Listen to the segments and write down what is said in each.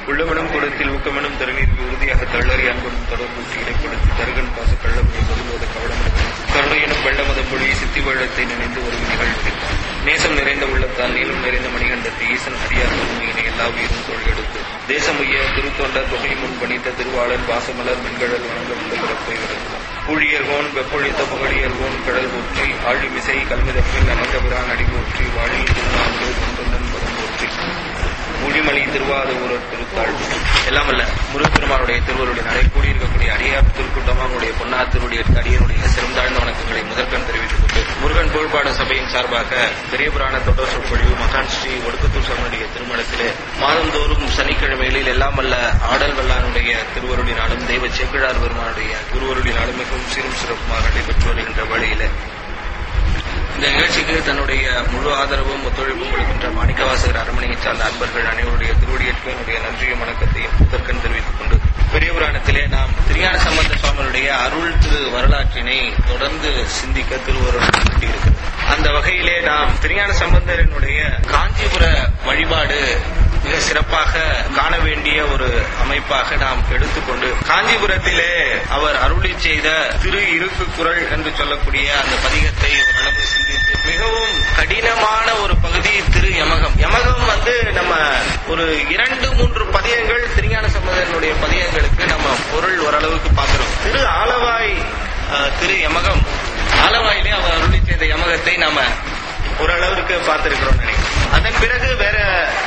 உள்ளமெனும் கூடத்தில் ஊக்கமெனும் தருநீர் உறுதியாக தள்ளறி அன்பனும் தொடர்பு இடைப்படுத்தி தருகன் பாச கள்ளமுறை சொல்லும்போது கவனமெனும் கருணையெனும் வெள்ளமதம் பொழி சித்தி வெள்ளத்தை நினைந்து ஒரு நிகழ்ச்சி நேசம் நிறைந்த உள்ளத்தால் நீளம் நிறைந்த மணிகண்டத்து ஈசன் அடியார் உண்மையினை எல்லா உயிரும் தோல் எடுத்து தேசமுய்ய திருத்தொண்டர் தொகை முன் பணித்த திருவாளன் வாசமலர் மென்கடல் வணங்க உள்ள பிறப்பை விளக்குவார் ஊழியர்கோன் வெப்பொழித்த புகழியர்கோன் கடல் போற்றி ஆழிமிசை கல்மிதப்பில் நமக பிரான் அடி போற்றி வாழில் திருநான்கு தொண்டனன் பதம் போற்றி மொழிமணி திருவாத ஊரர் திருத்தாள் எல்லாம் அல்ல முருகப்பெருமானுடைய திருவருடைய நடை கூடியிருக்கக்கூடிய அடியார் திருக்கூட்டமாக உங்களுடைய பொன்னார் திருவுடைய அடியனுடைய சிறந்தாழ்ந்த வணக்கங்களை முதற்கண் தெரிவித்துக் கொண்டு முருகன் கோள்பாடு சபையின் சார்பாக பெரிய புராண தொடர் சொற்பொழிவு மகான் ஸ்ரீ ஒடுக்கத்தூர் சமனுடைய திருமணத்திலே மாதந்தோறும் சனிக்கிழமைகளில் எல்லாம் அல்ல ஆடல் வல்லானுடைய திருவருடைய நாளும் தெய்வ சேக்கிழார் பெருமானுடைய திருவருடைய நாளும் மிகவும் சீரும் சிறப்புமாக நடைபெற்று வருகின்ற வேளையிலே இந்த நிகழ்ச்சிக்கு தன்னுடைய முழு ஆதரவும் ஒத்துழைப்பும் கொடுக்கின்ற மாணிக்கவாசகர் அரண்மனையை சார்ந்த அன்பர்கள் அனைவருடைய திருவடியேற்கும் என்னுடைய நன்றியும் வணக்கத்தையும் முதற்கண் தெரிவித்துக் கொண்டு பெரிய புராணத்திலே நாம் திருஞான சம்பந்த சுவாமியுடைய அருள் திரு வரலாற்றினை தொடர்ந்து சிந்திக்க திருவருள் இருக்கிறது அந்த வகையிலே நாம் திருஞான சம்பந்தரனுடைய காஞ்சிபுர வழிபாடு மிக சிறப்பாக காண வேண்டிய ஒரு அமைப்பாக நாம் எடுத்துக்கொண்டு காஞ்சிபுரத்திலே அவர் அருளி செய்த திரு இருக்கு குரல் என்று சொல்லக்கூடிய அந்த பதிகத்தை ஓரளவு சிந்தித்து மிகவும் கடினமான ஒரு பகுதி திரு யமகம் யமகம் வந்து நம்ம ஒரு இரண்டு மூன்று பதியங்கள் திருஞான சம்பந்தனுடைய பதியங்களுக்கு நம்ம பொருள் ஓரளவுக்கு பார்க்கிறோம் திரு ஆலவாய் அஹ், திரு யமகம் ஆலவாயிலே அவர் அருளி செய்த யமகத்தை நாம ஓரளவுக்கு பார்த்திருக்கிறோம் நினைக்கிறேன் அதன் பிறகு வேற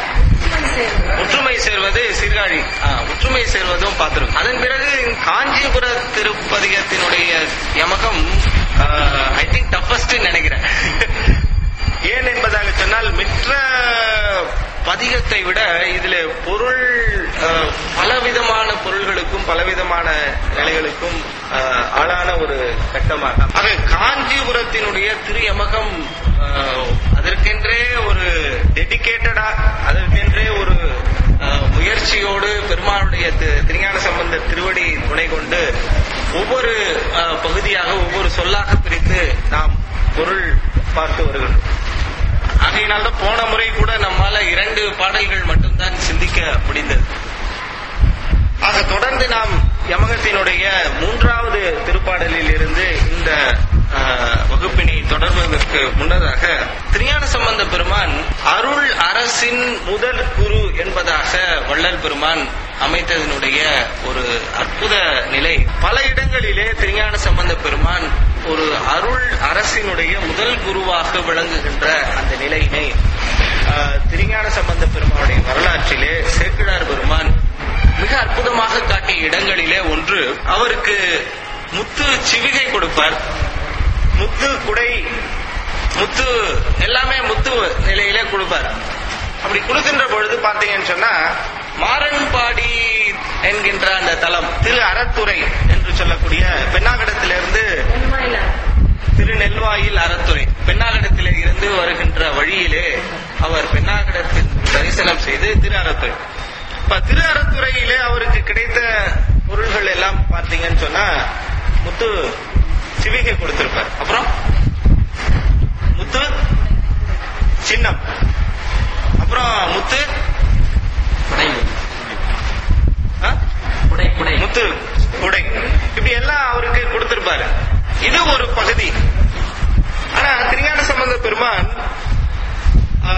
ஒற்றுமை சேர்வது சீர்காழி ஆ, ஒற்றுமை சேர்வதும் பார்த்திருக்கும் அதன் பிறகு காஞ்சிபுர திருப்பதிகத்தினுடைய யமகம் ஐ திங்க் டஃபஸ்ட் நினைக்கிறேன் ஏன் என்பதாக சொன்னால் மற்ற பதிகத்தை விட இதுல பொருள் அஹ், பலவிதமான பொருள்களுக்கும் பலவிதமான நிலைகளுக்கும் அஹ், ஆளான ஒரு கட்டமாக ஆக காஞ்சிபுரத்தினுடைய திரு யமகம் அஹ், அதற்கென்றே ஒரு டெடிகேட்டடா அதற்கென்றே ஒரு அஹ், முயற்சியோடு பெருமானுடைய தி- திருஞான சம்பந்த திருவடி துணை கொண்டு ஒவ்வொரு அஹ், பகுதியாக ஒவ்வொரு சொல்லாக பிரித்து நாம் பொருள் பார்த்து வருகின்றோம் ஆகையினால்தான் போன முறை கூட நம்மால இரண்டு பாடல்கள் மட்டும்தான் சிந்திக்க முடிந்தது ஆக தொடர்ந்து நாம் யமகத்தினுடைய மூன்றாவது திருப்பாடலில் இருந்து இந்த ஆஹ், வகுப்பினை தொடர்வதற்கு முன்னதாக திருஞான சம்பந்த பெருமான் அருள் அரசின் முதல் குரு என்பதாக வள்ளல் பெருமான் அமைத்ததனுடைய ஒரு அற்புத நிலை பல இடங்களிலே திருஞான சம்பந்த பெருமான் ஒரு அருள் அரசினுடைய முதல் குருவாக விளங்குகின்ற அந்த நிலையினை ஆஹ், திருஞான சம்பந்த பெருமானுடைய வரலாற்றிலே சேக்கிழார் பெருமான் மிக அற்புதமாக காட்டிய இடங்களிலே ஒன்று அவருக்கு முத்து சிவிகை கொடுப்பார் முத்து குடை முத்து எல்லாமே முத்து நிலையிலே கொடுப்பார் அப்படி கொடுக்கின்ற பொழுது பாத்தீங்கன்னு சொன்னா மாரன்பாடி என்கின்ற அந்த தலம் திரு அறத்துறை என்று சொல்லக்கூடிய பெண்ணாகடத்திலிருந்து திருநெல்வாயில் அறத்துறை பெண்ணாகடத்திலே இருந்து வருகின்ற வழியிலே அவர் பெண்ணாகடத்தில் தரிசனம் செய்து திரு அறத்துறை இப்ப திரு அறத்துறையிலே அவருக்கு கிடைத்த பொருள்கள் எல்லாம் பார்த்தீங்கன்னு சொன்னா முத்து சிவிகை கொடுத்திருப்பார் அப்புறம் முத்து சின்னம் அப்புறம் முத்து ஆ? முத்து குடை இப்படி எல்லாம் அவருக்கு கொடுத்திருப்பாரு இது ஒரு பகுதி ஆனா திருஞான சம்பந்த பெருமான் ஆ,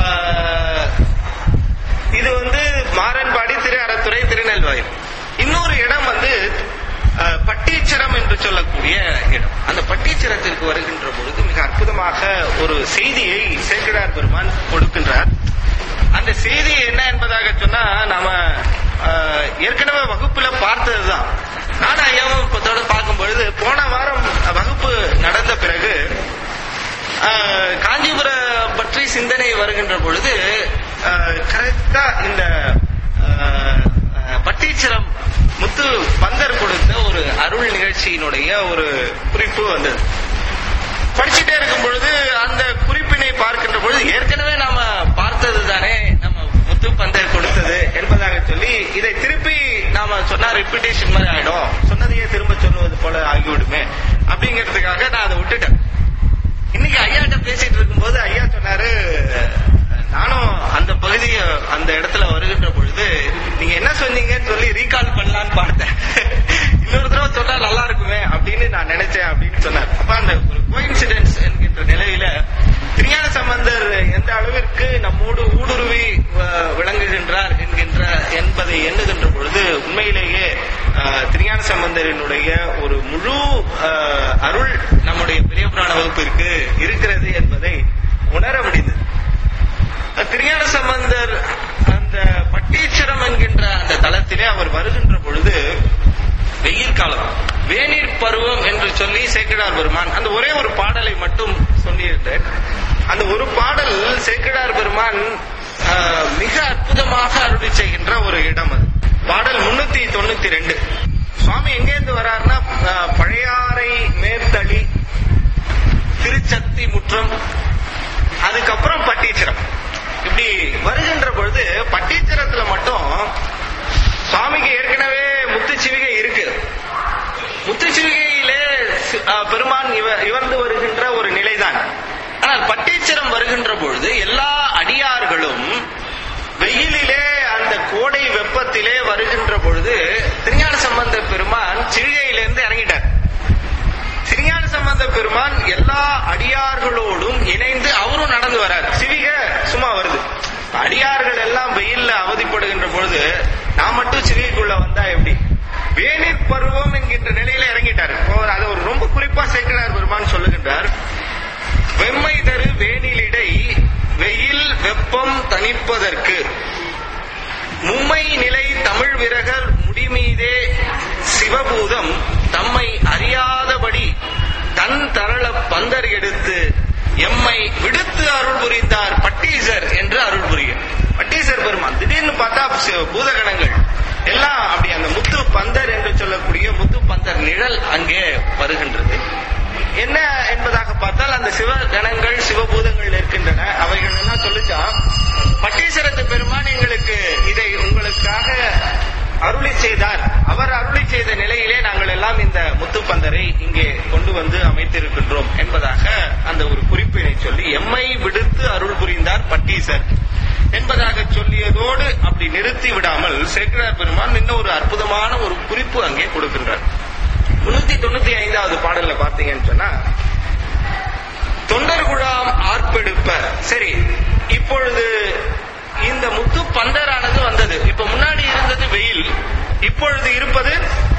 இது வந்து மாறன்பாடி திரு அறத்துறை திருநெல்வாயில் இன்னொரு இடம் வந்து ஆ, பட்டீச்சரம் என்று சொல்லக்கூடிய இடம் அந்த பட்டீச்சரத்திற்கு வருகின்ற பொழுது மிக அற்புதமாக ஒரு செய்தியை சேக்கிழார் பெருமான் கொடுக்கின்றார் அந்த செய்தி என்ன என்பதாக சொன்னா நாம ஆஹ், ஏற்கனவே வகுப்புல பார்த்ததுதான் நானும் ஐயாவும் இப்பத்தோட பார்க்கும் பொழுது போன வாரம் வகுப்பு நடந்த பிறகு ஆஹ், காஞ்சிபுர பற்றி சிந்தனை வருகின்ற பொழுது கரெக்டா இந்த ஆஹ், ஆஹ், பட்டீச்சரம் முத்து பந்தர் கொடுத்த ஒரு அருள் நிகழ்ச்சியினுடைய ஒரு குறிப்பு வந்தது படிச்சுட்டே இருக்கும் பொழுது அந்த குறிப்பினை பார்க்கின்ற பொழுது ஏற்கனவே நாம பார்த்தது தானே நம்ம முத்து பந்தர் கொடுத்தது என்பதாக சொல்லி இதை திருப்பி நாம சொன்னா ரிப்பீட்டேஷன் மாதிரி ஆயிடும் சொன்னதையே திரும்ப சொல்லுவது போல ஆகிவிடுமே அப்படிங்கிறதுக்காக நான் அதை விட்டுட்டேன் இன்னைக்கு ஐயாட்ட பேசிட்டு இருக்கும்போது ஐயா சொன்னாரு நானும் அந்த பகுதியை அந்த இடத்துல வருகின்ற பொழுது நீங்க என்ன சொன்னீங்க சம்பந்தரினுடைய ஒரு முழு அஹ், அருள் நம்முடைய பெரிய புராண வகுப்பிற்கு இருக்கிறது என்பதை உணர முடிந்தது திருஞான சம்பந்தர் அந்த பட்டீச்சரம் என்கின்ற அந்த தளத்திலே அவர் வருகின்ற பொழுது வெயில் காலம் வேநீர் பருவம் என்று சொல்லி சேக்கிடார் பெருமான் அந்த ஒரே ஒரு பாடலை மட்டும் சொல்லியிருந்தேன் அந்த ஒரு பாடல் சேக்கிடார் பெருமான் ஆஹ், மிக அற்புதமாக அருளி செய்கின்ற ஒரு இடம் அது பாடல் முன்னூத்தி தொண்ணூத்தி ரெண்டு சுவாமி எங்கேருந்து வர்றாருன்னா ஆஹ், பழையாறை மேற்தளி திருச்சத்தி முற்றம் அதுக்கப்புறம் பட்டீச்சரம் இப்படி வருகின்ற பொழுது பட்டீச்சரத்துல மட்டும் சுவாமிக்கு ஏற்கனவே முத்துச்சிவிகை இருக்கு முத்துச்சிவிகையிலே சி- ஆ, பெருமான் இவ இவர்ந்து வருகின்ற ஒரு நிலைதான் ஆனால் பட்டீச்சரம் வருகின்ற பொழுது எல்லா அடியார்களும் வெயிலிலே அந்த கோடை வெப்பத்திலே வருகின்ற பொழுது திருஞான சம்பந்த பெருமான் சிவிகையிலிருந்து இறங்கிட்டார் திருஞான சம்பந்த பெருமான் எல்லா அடியார்களோடும் இணைந்து அவரும் நடந்து வரார் சிவிக சும்மா வருது அடியார்கள் எல்லாம் வெயில்ல அவதிப்படுகின்ற பொழுது நான் மட்டும் சிவிகைக்குள்ள வந்தா எப்படி வேநீர் பருவம் என்கின்ற நிலையில இறங்கிட்டார் இப்போ அதை ஒரு ரொம்ப குறிப்பா சேர்க்கிறார் பெருமான் சொல்லுகின்றார் வெம்மை தரு வேனிலிடை வெயில் வெப்பம் தணிப்பதற்கு மும்மை நிலை தமிழ் விரகர் முடிமீதே சிவபூதம் தம்மை அறியாதபடி தன் தரள பந்தர் எடுத்து எம்மை விடுத்து அருள் புரிந்தார் பட்டீசர் என்று அருள் புரிய பட்டீசர் பெருமான் திடீர்னு பார்த்தா சி- பூதகணங்கள் எல்லாம் அப்படி அந்த முத்து பந்தர் என்று சொல்லக்கூடிய முத்து பந்தர் நிழல் அங்கே வருகின்றது என்ன என்பதாக பார்த்தால் அந்த சிவகணங்கள் சிவபூதங்கள் இருக்கின்றன அவைகள் எல்லாம் சொல்லிச்சா பட்டீஸ்வரத்து பெருமான் எங்களுக்கு இதை உங்களுக்காக அருளி செய்தார் அவர் அருளி செய்த நிலையிலே நாங்கள் எல்லாம் இந்த முத்துப்பந்தரை இங்கே கொண்டு வந்து அமைத்திருக்கின்றோம் என்பதாக அந்த ஒரு குறிப்பினை சொல்லி எம்மை விடுத்து அருள் புரிந்தார் பட்டீசர் என்பதாக சொல்லியதோடு அப்படி நிறுத்தி விடாமல் சேக்கிரார் பெருமான் இன்னும் ஒரு அற்புதமான ஒரு குறிப்பு அங்கே கொடுக்கின்றார் முன்னூத்தி தொண்ணூத்தி ஐந்தாவது பாடல்ல பாத்தீங்கன்னு சொன்னா தொண்டர் குழாம் ஆர்ப்பெடுப்ப சரி இப்பொழுது இந்த முத்து பந்தரானது வந்தது இப்ப முன்னாடி இருந்தது வெயில் இப்பொழுது இருப்பது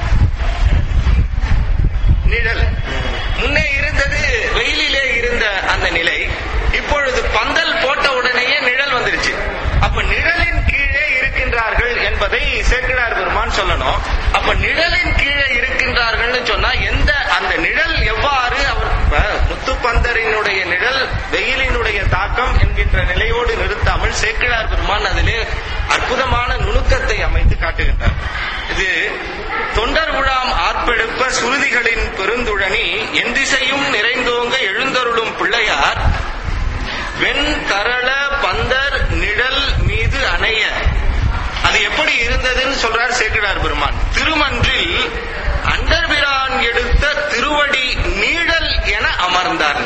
நிழல் முன்னே இருந்தது வெயிலிலே இருந்த அந்த நிலை இப்பொழுது பந்தல் போட்ட உடனேயே நிழல் வந்துருச்சு அப்ப நிழலின் கீழே இருக்கின்றார்கள் என்பதை சேக்கிழார் பெருமான் சொல்லணும் அப்ப நிழலின் கீழே இருக்கின்றார்கள்னு சொன்னா எந்த அந்த நிழல் எவ்வாறு அவர் இப்ப முத்துப்பந்தரினுடைய நிழல் வெயிலினுடைய தாக்கம் என்கின்ற நிலையோடு நிறுத்தாமல் சேக்கிழார் பெருமான் அதிலே அற்புதமான நுணுக்கத்தை அமைத்து காட்டுகின்றார் இது தொண்டர் விழாம் ஆர்ப்பெடுப்ப சுருதிகளின் பெருந்துழனி எந்திசையும் நிறைந்தோங்க எழுந்தருளும் பிள்ளையார் வெண் கரள பந்தர் நிழல் மீது அணைய அது எப்படி இருந்ததுன்னு சொல்றார் சேக்கிழார் பெருமான் திருமன்றில் அண்டர்பிரான் எடுத்த திருவடி நீழல் என அமர்ந்தார்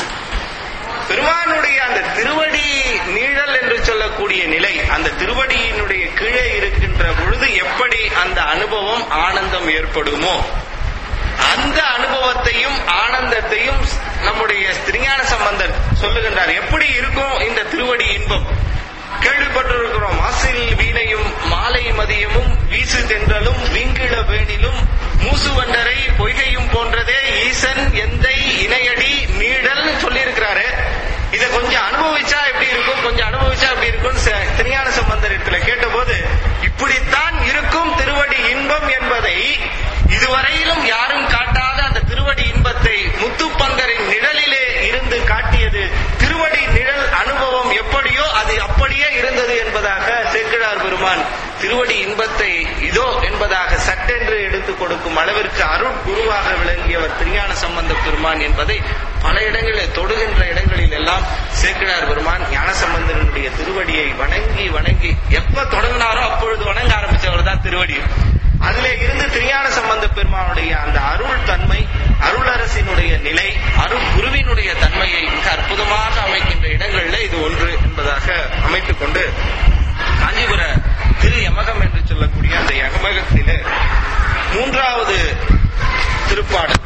பெருமானுடைய அந்த திருவடி நீழல் என்று சொல்லக்கூடிய நிலை அந்த திருவடியினுடைய கீழே இருக்கின்ற பொழுது எப்படி அந்த அனுபவம் ஆனந்தம் ஏற்படுமோ அந்த அனுபவத்தையும் ஆனந்தத்தையும் நம்முடைய திருஞான சம்பந்தர் சொல்லுகின்றார் எப்படி இருக்கும் இந்த திருவடி இன்பம் கேள்விப்பட்டிருக்கிறோம் மாசில் வீணையும் மாலை மதியமும் வீசு தென்றலும் வீங்கிள வேணிலும் மூசுவண்டரை பொய்கையும் போன்றதே ஈசன் எந்தை இணையடி நீடல் சொல்லியிருக்கிறாரு இதை கொஞ்சம் அனுபவிச்சா எப்படி இருக்கும் கொஞ்சம் அனுபவிச்சா எப்படி இருக்கும் திருஞான சம்பந்தர் இடத்துல கேட்டபோது இப்படித்தான் இருக்கும் திருவடி இன்பம் என்பதை இதுவரையிலும் யாரும் காட்டாத அந்த திருவடி இன்பத்தை முத்துப்பங்கரின் நிழலிலே இருந்து காட்டியது திருவடி நிழல் அனுபவம் எப்படியோ அது அப்படியே இருந்தது என்பதாக சேக்கிழார் பெருமான் திருவடி இன்பத்தை இதோ என்பதாக சட்டென்று எடுத்துக் கொடுக்கும் அளவிற்கு அருள் குருவாக விளங்கியவர் திருஞான சம்பந்த பெருமான் என்பதை பல இடங்களில் தொடுகின்ற இடங்களில் எல்லாம் சேக்கிழார் பெருமான் ஞான சம்பந்தனுடைய திருவடியை வணங்கி வணங்கி எப்ப தொடங்கினாரோ அப்பொழுது வணங்க ஆரம்பிச்சவர் தான் திருவடி அதிலே இருந்து திருஞான சம்பந்த பெருமானுடைய அந்த அருள் தன்மை அருளரசினுடைய நிலை அருள் குருவினுடைய தன்மையை மிக அற்புதமாக அமைக்கின்ற இடங்கள்ல இது ஒன்று என்பதாக அமைத்துக் கொண்டு காஞ்சிபுர திரு யமகம் என்று சொல்லக்கூடிய அந்த யமகத்திலே மூன்றாவது திருப்பாடல்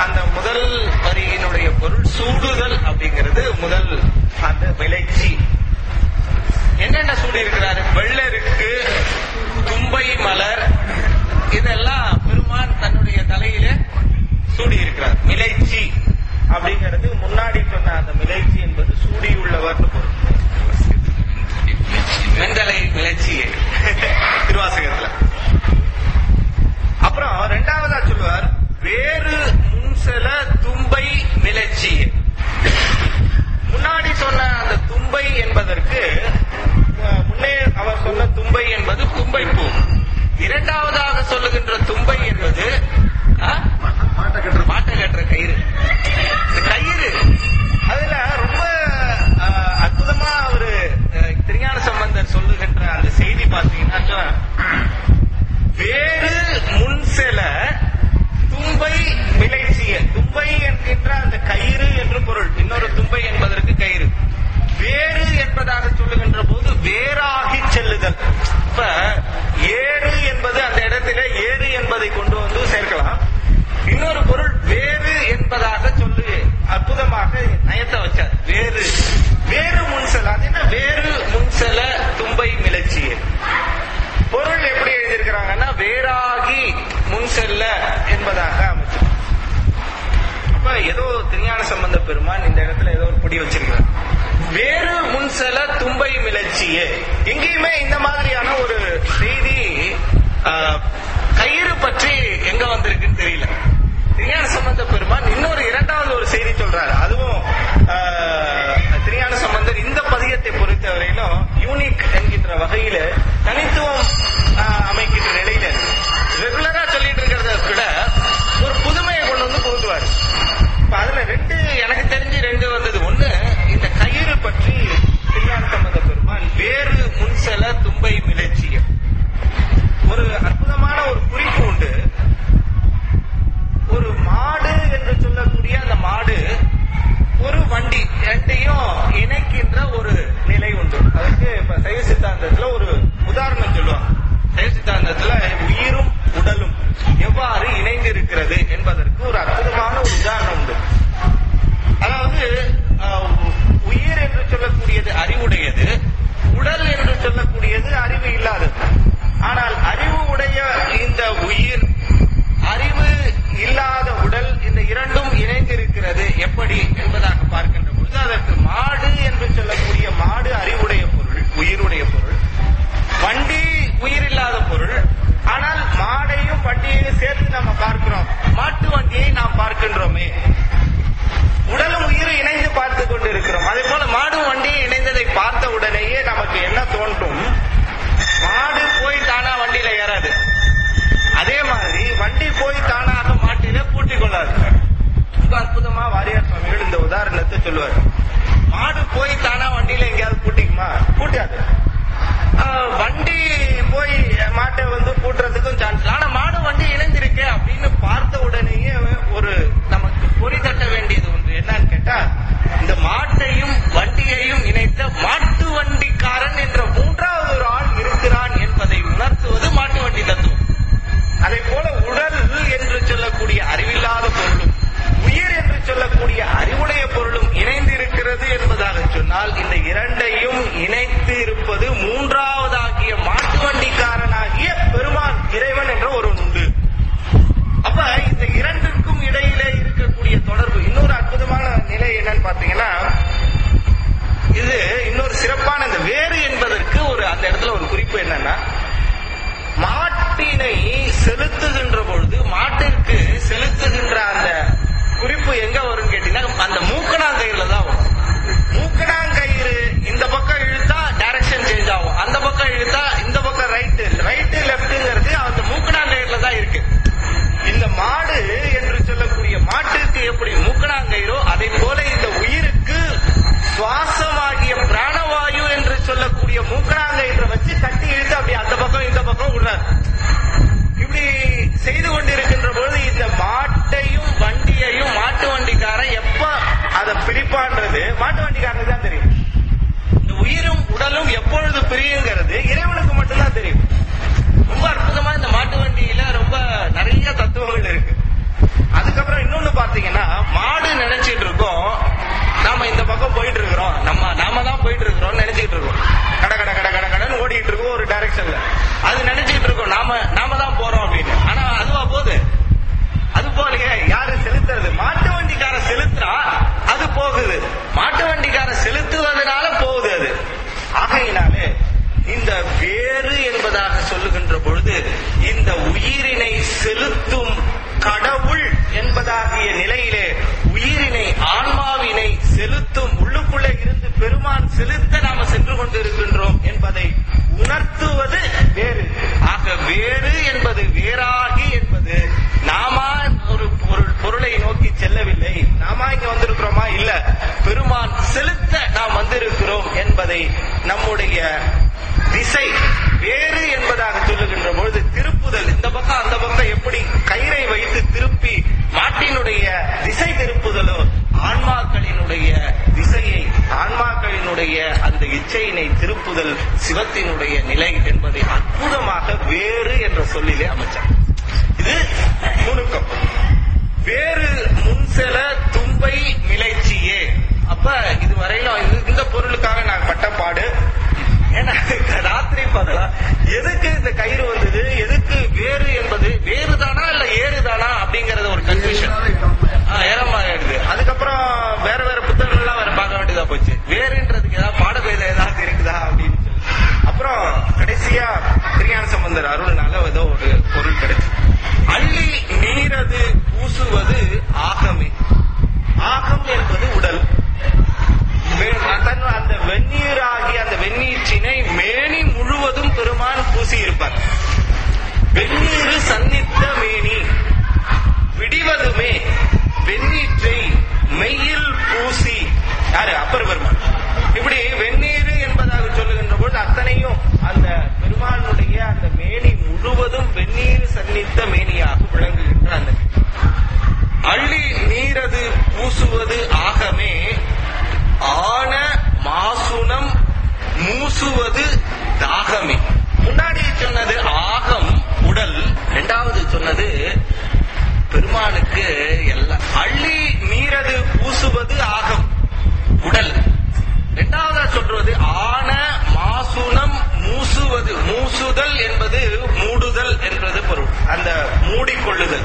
அந்த முதல் வரியினுடைய பொருள் சூடுதல் அப்படிங்கிறது முதல் அந்த விளைச்சி என்னென்ன சூடி இருக்கிறாரு வெள்ளருக்கு தும்பை மலர் இதெல்லாம் பெருமான் தன்னுடைய தலையில சூடி இருக்கிறார் மிளைச்சி அப்படிங்கிறது முன்னாடி சொன்ன அந்த மிளைச்சி என்பது சூடியுள்ளவர்னு பொருள் வெண்தலை மிளைச்சியே திருவாசகத்துல அப்புறம் ரெண்டாவதா சொல்லுவார் வேறு முன்செல தும்பை மிளச்சியே முன்னாடி சொன்ன அந்த தும்பை என்பதற்கு அஹ், முன்னே அவர் சொன்ன தும்பை என்பது தும்பை பூ இரண்டாவதாக சொல்லுகின்ற தும்பை என்பது அஹ், மாட்டை கட்டுற கயிறு இந்த கயிறு அதுல ரொம்ப அஹ், அற்புதமா அவரு அஹ், திருஞான சம்பந்தர் சொல்லுகின்ற அந்த செய்தி பார்த்தீங்கன்னா வேறு முன் செல தும்பை விளைச்சிய தும்பை என்கின்ற அந்த கயிறு என்று பொருள் இன்னொரு தும்பை என்பதற்கு கயிறு வேறு என்பதாக சொல்லுகின்ற போது வேறாகி செல்லுதல் இப்ப ஏறு என்பது அந்த இடத்துல ஏறு என்பதை கொண்டு வந்து சேர்க்கலாம் இன்னொரு பொருள் வேறு என்பதாக சொல்லி அற்புதமாக நயத்தை வச்சார் வேறு வேறு முன்செல அது என்ன வேறு முன்செல தும்பை மிளச்சியே பொருள் எப்படி எழுதியிருக்கிறாங்கன்னா வேறாகி முன் செல்ல என்பதாக அமைச்சு அப்ப ஏதோ திருஞான சம்பந்த பெருமான் இந்த இடத்துல ஏதோ ஒரு பொடி வச்சிருக்கிறார் வேறு முன் செல தும்பை மிளச்சியே எங்கேயுமே இந்த மாதிரியான ஒரு செய்தி ஆஹ், கயிறு பற்றி எங்க வந்திருக்குன்னு தெரியல திருஞான சம்பந்த பெருமான் இன்னொரு இரண்டாவது ஒரு செய்தி சொல்றாரு அதுவும் ஆஹ், திருஞான சம்பந்தர் இந்த பதியத்தை பொறுத்தவரையிலும் யூனிக் என்கின்ற வகையில தனித்துவம் ஆஹ், அமைக்கின்ற நிலையில ரெகுலரா சொல்லிட்டு இருக்கிறத விட ஒரு புதுமையை கொண்டு வந்து புகுத்துவார் இப்ப அதுல ரெண்டு எனக்கு தெரிஞ்சு ரெண்டு வந்தது ஒண்ணு இந்த கயிறு பற்றி திருஞான சம்பந்த பெருமான் வேறு முன்செல தும்பை மிளச்சியம் ஒரு அற்புதமான ஒரு குறிப்பு உண்டு ஒரு மாடு என்று சொல்லக்கூடிய அந்த மாடு ஒரு வண்டி ரெண்டையும் இணைக்கின்ற ஒரு நிலை உண்டு அதுக்கு இப்ப சைவ சித்தாந்தத்துல ஒரு உதாரணம் சொல்லுவாங்க சைவ சித்தாந்தத்துல உயிரும் உடலும் எவ்வாறு இணைந்து இருக்கிறது என்பதற்கு ஒரு அற்புதமான ஒரு உதாரணம் உண்டு அதாவது அஹ், உயிர் என்று சொல்லக்கூடியது அறிவுடையது உடல் என்று சொல்லக்கூடியது அறிவு இல்லாதது ஆனால் அறிவு உடைய இந்த உயிர் அறிவு இல்லாத உடல் இந்த இரண்டும் இணைந்திருக்கிறது எப்படி என்பதாக பார்க்கின்ற பொழுது அதற்கு மாடு என்று சொல்லக்கூடிய மாடு அறிவுடைய பொருள் உயிருடைய பொருள் வண்டி உயிர் இல்லாத பொருள் ஆனால் மாடையும் வண்டியையும் சேர்த்து நம்ம பார்க்கிறோம் மாட்டு வண்டியை நாம் பார்க்கின்றோமே உடலும் உயிரும் இணைந்து பார்த்து கொண்டிருக்கிறோம் அதே போல மாடும் வண்டியும் இணைந்ததை பார்த்த உடனேயே நமக்கு என்ன தோன்றும் மாடு போய் தானா வண்டியில ஏறாது அதே மாதிரி வண்டி போய் தானாக மாட்டில பூட்டிக் கொள்ளாது ரொம்ப அற்புதமா வாரியார் சுவாமிகள் இந்த உதாரணத்தை சொல்லுவார் மாடு போய் தானா வண்டியில எங்கேயாவது பூட்டிக்குமா பூட்டாது ஆஹ், வண்டி போய் மாட்டை வந்து பூட்டுறதுக்கும் சான்ஸ் ஆனா மாடு வண்டி இணைந்திருக்கு அப்படின்னு பார்த்த உடனேயே ஒரு நமக்கு பொறி தட்ட வேண்டியது ஒன்று என்னன்னு கேட்டா இந்த மாட்டையும் வண்டியையும் இணைத்த மாட்டு வண்டிக்காரன் என்ற மூன்றாவது ஒரு ஆள் இருக்கிறான் என்பதை உணர்த்துவது மாட்டு வண்டி தத்துவம் அதே போல உடல் என்று சொல்லக்கூடிய அறிவில்லாத பொருளும் உயிர் என்று சொல்லக்கூடிய அறிவுடைய பொருளும் இணைந்து இருக்கிறது என்பதாக சொன்னால் இந்த இரண்டையும் இணைத்து இருப்பது மூன்றாவதாகிய மாட்டு வண்டிக்காரனாகிய பெருமான் இறைவன் என்ற ஒரு உண்டு அப்ப இந்த இரண்டுக்கும் இடையிலே இருக்கக்கூடிய தொடர்பு இன்னொரு அற்புதமான நிலை என்னன்னு பாத்தீங்கன்னா இது இன்னொரு சிறப்பான இந்த வேறு என்பதற்கு ஒரு அந்த இடத்துல ஒரு குறிப்பு என்னன்னா மாட்டினை செலுத்துகின்ற பொழுது மாட்டிற்கு செலுத்துகின்ற அந்த குறிப்பு எங்க வரும்னு கேட்டீங்கன்னா அந்த மூக்கணாங்கயிறுல தான் வரும் மூக்கணாங்கயிறு இந்த பக்கம் இழுத்தா டைரக்ஷன் சேஞ்ச் ஆகும் அந்த பக்கம் இழுத்தா இந்த பக்கம் ரைட்டு ரைட்டு லெப்ட்ங்கிறது அந்த மூக்கணாங்கயிறுல தான் இருக்கு இந்த மாடு என்று சொல்லக்கூடிய மாட்டுக்கு எப்படி மூக்கணாங்கயிறோ அதை போல இந்த உயிருக்கு சுவாசமாகிய பிராணவாயு என்று சொல்லக்கூடிய மூக்கணாங்கயிற்றை வச்சு கட்டி இழுத்து அப்படி அந்த பக்கம் இந்த பக்கம் விடுறாரு இப்படி செய்து கொண்டிருக்கின்ற பொழுது இந்த மாட்டையும் வண்டியையும் மாட்டு வண்டிக்காரன் எப்ப அதை பிடிப்பான்றது மாட்டு வண்டிக்காரனுக்கு தான் தெரியும் இந்த உயிரும் உடலும் எப்பொழுது பிரியுங்கிறது இறைவனுக்கு மட்டும்தான் தெரியும் ரொம்ப அற்புதமா இந்த மாட்டு வண்டியில ரொம்ப நிறைய தத்துவங்கள் இருக்கு அதுக்கப்புறம் இன்னொன்னு பாத்தீங்கன்னா சொல்றாருன்னா மாடு நினைச்சிட்டு இருக்கோம் நாம இந்த பக்கம் போயிட்டு இருக்கிறோம் நம்ம நாம தான் போயிட்டு இருக்கிறோம் நினைச்சிட்டு இருக்கோம் கட கட கட கட கடன்னு ஓடிட்டு இருக்கோம் ஒரு டைரக்ஷன்ல அது நினைச்சிட்டு இருக்கோம் நாம நாம தான் போறோம் அப்படின்னு ஆனா அதுவா போகுது அது போலயே யாரு செலுத்துறது மாட்டு வண்டிக்கார செலுத்துறா அது போகுது மாட்டு வண்டிக்கார செலுத்துவதனால போகுது அது ஆகையினாலே இந்த வேறு என்பதாக சொல்லுகின்ற பொழுது இந்த உயிரினை செலுத்தும் கடவுள் என்பதாகிய நிலையிலே உயிரினை ஆன்மாவினை செலுத்தும் உள்ளுக்குள்ளே இருந்து பெருமான் செலுத்த நாம சென்று கொண்டிருக்கின்றோம் என்பதை உணர்த்துவது வேறு ஆக வேறு என்பது வேறாகி என்பது நாம ஒரு பொருள் பொருளை நோக்கி செல்லவில்லை நாம இங்க வந்திருக்கிறோமா இல்ல பெருமான் செலுத்த நாம் வந்திருக்கிறோம் என்பதை நம்முடைய திசை வேறு என்பதாக சொல்லுகின்ற பொழுது திருப்புதல் இந்த பக்கம் அந்த பக்கம் எப்படி கயிறை வைத்து திருப்பி மாட்டினுடைய திசை திருப்புதலோ ஆன்மாக்களினுடைய திசையை ஆன்மாக்களினுடைய அந்த இச்சையினை திருப்புதல் சிவத்தினுடைய நிலை என்பதை அற்புதமாக வேறு என்ற சொல்லிலே அமைச்சார் இது நுணுக்கம் வேறு முன்செல தும்பை மிளைச்சியே அப்ப இதுவரையிலும் இது- இந்த பொருளுக்காக நான் பட்ட பாடு ஏன்னா ராத்திரி பார்க்கலாம் எதுக்கு இந்த கயிறு வந்தது எதுக்கு வேறு என்பது வேறு தானா இல்ல ஏறு தானா அப்படிங்கறது ஒரு கன்ஃபியூஷன் ஏறமா ஆயிடுது அதுக்கப்புறம் வேற வேற புத்தகங்கள்லாம் வேற பார்க்க வேண்டியதா போச்சு வேறுன்றதுக்கு ஏதாவது பாடபேதம் ஏதாவது இருக்குதா அப்படின்னு சொல்லி அப்புறம் கடைசியா திருஞான சம்பந்தர் அருள்னால ஏதோ ஒரு பொருள் கிடைச்சு அள்ளி நீரது பூசுவது ஆகமே ஆகம் என்பது உடல் வே- தன் அந்த வெந்நீராகி அந்த வெந்நீற்றினை மேனி முழுவதும் பெருமான் பூசி இருப்பார் வெந்நீரு சன்னித்த மேனி விடிவதுமே வெந்நீற்றை மெய்யில் பூசி யாரு அப்பர் பெருமான் இப்படி வெந்நீரு என்பதாக சொல்லுகின்ற பொழுது அத்தனையும் அந்த பெருமானுடைய அந்த மேனி முழுவதும் வெந்நீர் சன்னித்த மேனியாக விளங்குகின்ற அந்த அள்ளி நீரது பூசுவது ஆகமே ஆன மாசுனம் மூசுவது தாகமே முன்னாடி சொன்னது ஆகம் உடல் இரண்டாவது சொன்னது பெருமானுக்கு எல்லாம் அள்ளி நீரது பூசுவது ஆகம் உடல் இரண்டாவதா சொல்றது ஆன மாசுனம் மூசுவது மூசுதல் என்பது மூடுதல் என்பது பொருள் அந்த மூடிக்கொள்ளுதல்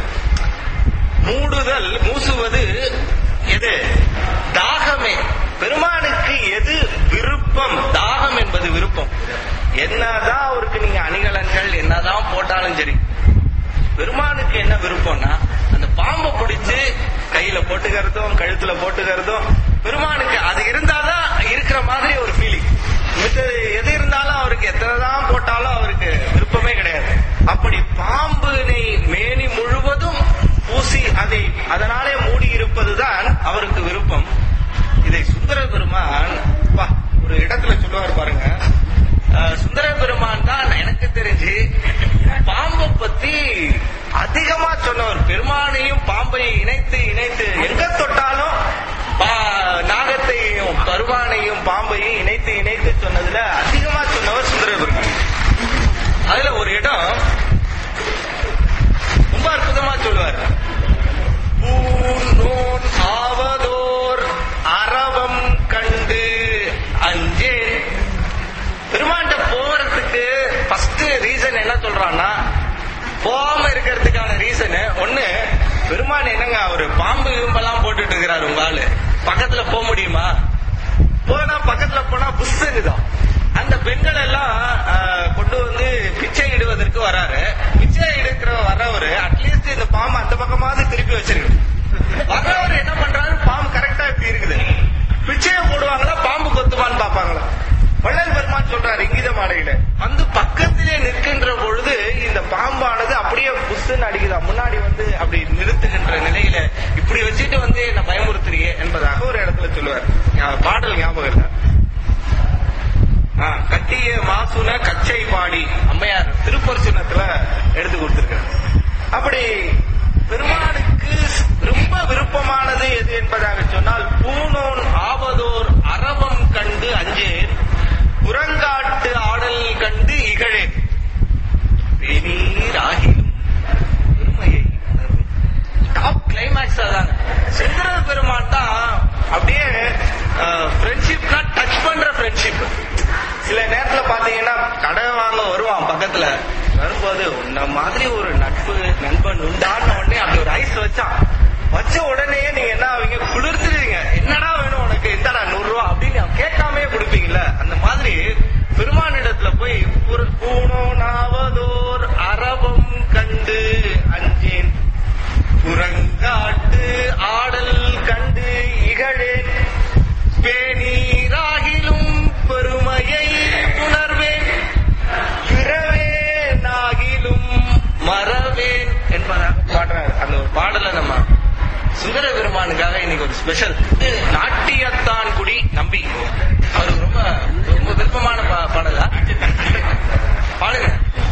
மூடுதல் மூசுவது எது தாகமே பெருமானுக்கு எது விருப்பம் தாகம் என்பது விருப்பம் என்னதான் அவருக்கு நீங்க அணிகலன்கள் என்னதான் போட்டாலும் சரி பெருமானுக்கு என்ன விருப்பம்னா அந்த பாம்பை பிடிச்சு கையில போட்டுக்கிறதும் கழுத்துல போட்டுக்கிறதும் பெருமானுக்கு அது இருந்தாதான் இருக்கிற மாதிரி ஒரு ஃபீலிங் மிச்சது எது இருந்தாலும் அவருக்கு எத்தனை தான் போட்டாலும் அவருக்கு விருப்பமே கிடையாது அப்படி பாம்பினை மேனி முழுவதும் பூசி அதை அதனாலே மூடி இருப்பதுதான் அவருக்கு விருப்பம் இதை சுந்தர பெருமான் அப்பா, ஒரு இடத்துல சொல்லுவார் பாருங்க அஹ், சுந்தர பெருமான் தான் எனக்கு தெரிஞ்சு பாம்பை பத்தி அதிகமா சொன்னவர் பெருமானையும் பாம்பையும் இணைத்து இணைத்து எங்க தொட்டாலும் பா- நாகத்தையும் பெருமானையும் பாம்பையும் இணைத்து இணைத்து சொன்னதுல அதிகமா சொன்னவர் சுந்தர பெருமான் அதுல ஒரு இடம் ரொம்ப அற்புதமா சொல்லுவார் பூநோன் ஆவதோர் அரவம் கண்டு அஞ்சேன் பெருமாண்ட போறதுக்கு ஃபர்ஸ்ட் ரீசன் என்ன சொல்றான்னா போகாம இருக்கிறதுக்கான ரீசன் ஒண்ணு பெருமான் என்னங்க அவரு பாம்பு இம்பெல்லாம் போட்டுட்டு இருக்கிறாரு உங்க ஆளு பக்கத்துல போக முடியுமா போனா பக்கத்துல போனா புஷ்தான் அந்த பெண்கள் எல்லாம் ஆஹ், கொண்டு வந்து பிச்சை இடுவதற்கு வராரு பிச்சை எடுக்கிற வரவரு அட்லீஸ்ட் இந்த பாம்பு அந்த பக்கமாவது திருப்பி வச்சிருக்கு வர்றவர் என்ன பண்றாரு பாம்பு கரெக்டா இப்படி இருக்குது பிச்சையை போடுவாங்களா பாம்பு கொத்துமான்னு பாப்பாங்களா வள்ளல் பெருமான் சொல்றாரு இங்கித மாடையில வந்து பக்கத்திலே நிற்கின்ற பொழுது இந்த பாம்பானது அப்படியே புஷ்ன்னு அடிக்குதா முன்னாடி வந்து அப்படி நிறுத்துகின்ற நிலையில இப்படி வச்சுட்டு வந்து என்ன பயமுறுத்துறியே என்பதாக ஒரு இடத்துல சொல்லுவார் ஞா- பாடல் ஞாபகம் இல்ல ஆ, கட்டிய மாசுன கச்சை பாடி அம்மையார் திருப்பர் சின்னத்துல எடுத்து கொடுத்திருக்காரு அப்படி பெருமானுக்கு ரொம்ப விருப்பமானது எது என்பதாக சொன்னால் பூனோன் ஆவதோர் அரவம் கண்டு அஞ்சேன் புறங்காட்டு ஆடல் கண்டு இகழேன் வெநீர் ஆகிலும் பெருமையை டாப் கிளைமேக்ஸ் சுந்தர பெருமான் தான் அப்படியே ஃப்ரெண்ட்ஷிப்னா டச் பண்ற ஃப்ரெண்ட்ஷிப் சில நேரத்துல பாத்தீங்கன்னா கடை வாங்க வருவான் பக்கத்துல வரும்போது உன்ன மாதிரி ஒரு நட்பு நண்பன் உண்டான உடனே அப்படி ஒரு ஐஸ் வச்சான் வச்ச உடனே நீங்க என்ன ஆவீங்க குளிர்த்துருவீங்க என்னடா வேணும் உனக்கு இந்தடா நூறு ரூபா அப்படின்னு கேட்காமயே கொடுப்பீங்கல்ல அந்த மாதிரி பெருமானிடத்துல போய் ஒரு பூணோ நாவதோர் அரவம் கண்டு அஞ்சேன் புறங்காட்டு ஆடல் கண்டு இகழேன் பேணீராகிலும் பெருமையை உணர்வேன் பிறவேனாகிலும் மறவேன் என்பதாக பாடுறாரு அந்த ஒரு பாடலை நம்ம சுந்தர பெருமானுக்காக இன்னைக்கு ஒரு ஸ்பெஷல் நாட்டியத்தான் குடி நம்பி அவருக்கு ரொம்ப ரொம்ப விருப்பமான பா- பாடலா பாடுங்க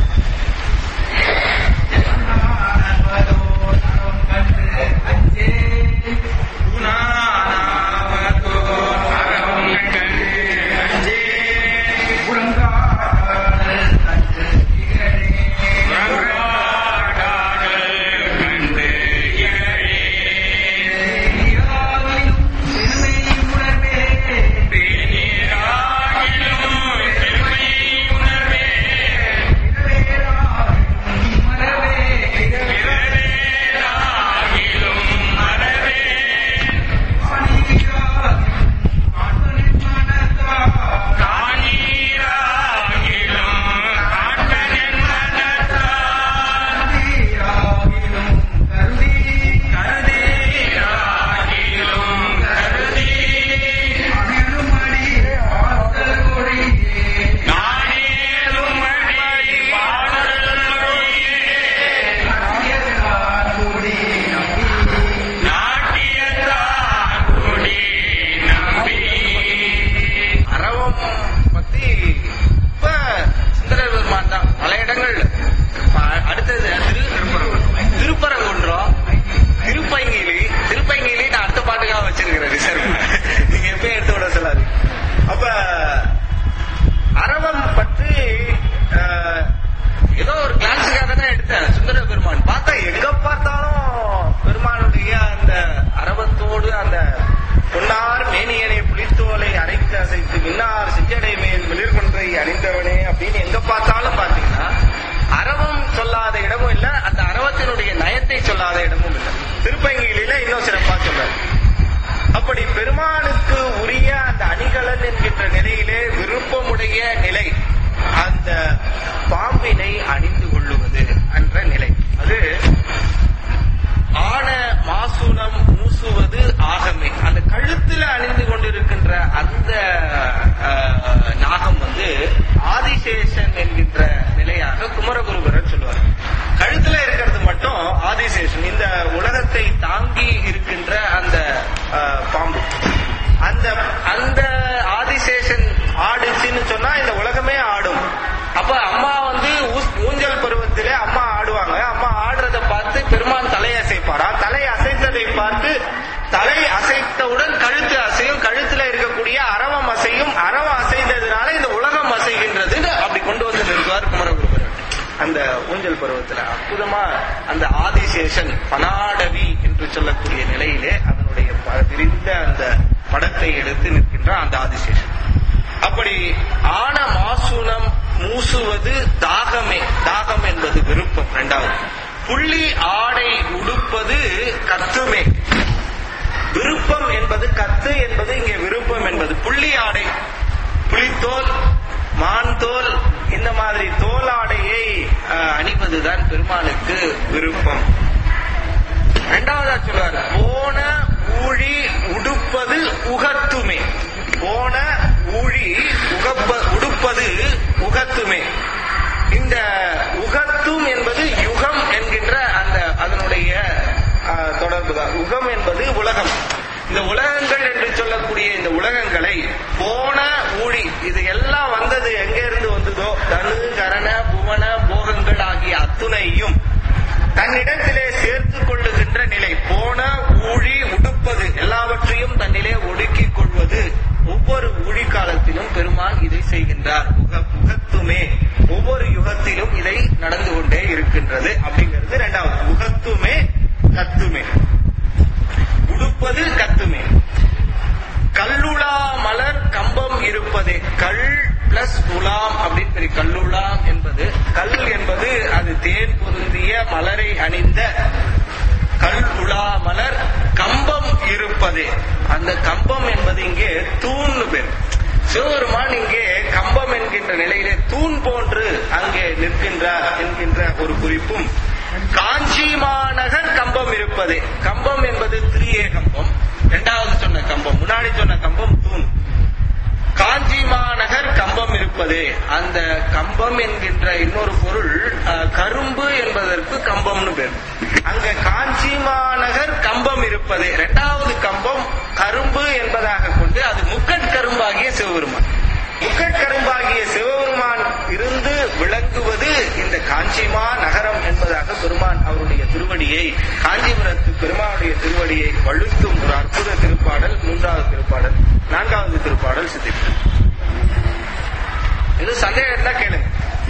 அரவம் பத்தி இப்ப சுந்தர பெருமான் தான் பல இடங்கள் இப்ப அடுத்தது திரு திருப்பரங்குன்றம் திருப்பைங்கிலி திருப்பைங்கிலி நான் அடுத்த பாட்டுக்காக வச்சிருக்கிறேன் ரிசர்வ் நீங்க எப்பயும் எடுத்து விட சொல்லாது அப்ப அரவம் பற்றி அஹ், ஏதோ ஒரு கிளாஸுக்காக தான் எடுத்தேன் சுந்தர பெருமான் பார்த்தா எங்க பார்த்தாலும் பெருமானுடைய அந்த அரவத்தோடு அந்த பொன்னார் மேனியனை புலித்தோலை அரைத்து அசைத்து மின்னார் செஞ்சடை மேல் வெளிர்கொன்றை அணிந்தவனே அப்படின்னு எங்க பார்த்தாலும் பாத்தீங்கன்னா அரவம் சொல்லாத இடமும் இல்ல அந்த அரவத்தினுடைய நயத்தை சொல்லாத இடமும் இல்ல திருப்பங்கிலில இன்னும் சிறப்பா சொல்றாரு அப்படி பெருமானுக்கு உரிய அந்த அணிகலன் என்கின்ற நிலையிலே விருப்பமுடைய நிலை அந்த பாம்பினை அணிந்து கொள்ளுவது என்ற நிலை அது ஆன மாசுனம் மூசுவது ஆகமே அந்த கழுத்துல அணிந்து கொண்டிருக்கின்ற அந்த அஹ், நாகம் வந்து ஆதிசேஷன் என்கின்ற நிலையாக குமரகுருபரர் சொல்லுவார் கழுத்துல இருக்கிறது மட்டும் ஆதிசேஷன் இந்த உலகத்தை தாங்கி இருக்கின்ற அந்த அஹ், பாம்பு அந்த அந்த ஆதிசேஷன் ஆடுச்சுன்னு சொன்னா இந்த உலகமே ஆடும் அப்ப அம்மா வந்து ஊஸ்- ஊஞ்சல் பருவத்திலே அம்மா ஆடுவாங்க அம்மா ஆடுறத பார்த்து பெருமான் தலையை அசைப்பாரா தலை அசைத்ததை பார்த்து தலை அசைத்தவுடன் கழுத்து அசையும் கழுத்துல இருக்கக்கூடிய அரவம் அசையும் அரவம் அசைந்ததுனால இந்த உலகம் அசைகின்றது அப்படி கொண்டு வந்து நிறுத்துவார் குமரகுருபரர் அந்த ஊஞ்சல் பருவத்துல அற்புதமா அந்த ஆதிசேஷன் பனாடவி என்று சொல்லக்கூடிய நிலையிலே அதனுடைய ப- விரிந்த அந்த படத்தை எடுத்து நிற்கின்ற அந்த ஆதிசேஷன் அப்படி ஆன மாசுனம் மூசுவது தாகமே தாகம் என்பது விருப்பம் இரண்டாவது புள்ளி ஆடை உடுப்பது கத்துமே விருப்பம் என்பது கத்து என்பது இங்கே விருப்பம் என்பது புள்ளி ஆடை புலித்தோல் மான் தோல் இந்த மாதிரி தோல் ஆடையை அஹ், அணிவதுதான் பெருமாளுக்கு விருப்பம் இரண்டாவதா சொல்றாரு போன ஊழி உடுப்பது உகத்துமே போன ஊழி உகப்ப உடுப்பது உகத்துமே இந்த உகத்தும் என்பது யுகம் என்கின்ற அந்த அதனுடைய ஆஹ், தொடர்புதான் உகம் என்பது உலகம் இந்த உலகங்கள் என்று சொல்லக்கூடிய இந்த உலகங்களை போன ஊழி இது எல்லாம் வந்தது எங்க இருந்து வந்ததோ தனு கரண புவன போகங்கள் ஆகிய அத்துணையும் தன்னிடத்திலே சேர்த்துக் கொள்ளுகின்ற நிலை போன ஊழி உடுப்பது எல்லாவற்றையும் தன்னிலே ஒடுக்கிக் கொள்வது ஒவ்வொரு ஊழி காலத்திலும் பெருமான் இதை செய்கின்றார் உக- உகத்துமே ஒவ்வொரு யுகத்திலும் இதை நடந்து கொண்டே இருக்கின்றது அப்படிங்கிறது இரண்டாவது உகத்துமே கத்துமே உடுப்ப இருப்பதே அந்த கம்பம் என்பது இங்கே தூண்னு பேர் சிவபெருமான் இங்கே கம்பம் என்கின்ற நிலையிலே தூண் போன்று அங்கே நிற்கின்றார் என்கின்ற ஒரு குறிப்பும் காஞ்சி மாநகர் கம்பம் இருப்பதே கம்பம் என்பது திரியே கம்பம் இரண்டாவது சொன்ன கம்பம் முன்னாடி சொன்ன கம்பம் தூண் காஞ்சி மாநகர் கம்பம் இருப்பதே அந்த கம்பம் என்கின்ற இன்னொரு பொருள் அஹ், கரும்பு என்பதற்கு கம்பம்னு பேர் அங்க காஞ்சி மாநகர் கம்பம் இருப்பதே இரண்டாவது கம்பம் கரும்பு என்பதாக கொண்டு அது முக்கட்கரும்பாகிய சிவபெருமான் முக்கட்கரும்பாகிய சிவபெருமான் இருந்து விளங்குவது இந்த காஞ்சிமா நகரம் என்பதாக பெருமான் அவருடைய திருவடியை காஞ்சிபுரத்து பெருமானுடைய திருவடியை வழுத்தும் ஒரு அற்புத திருப்பாடல் மூன்றாவது திருப்பாடல் நான்காவது திருப்பாடல் சித்திப்பு இது சந்தேகம் இருந்தா கேளுங்க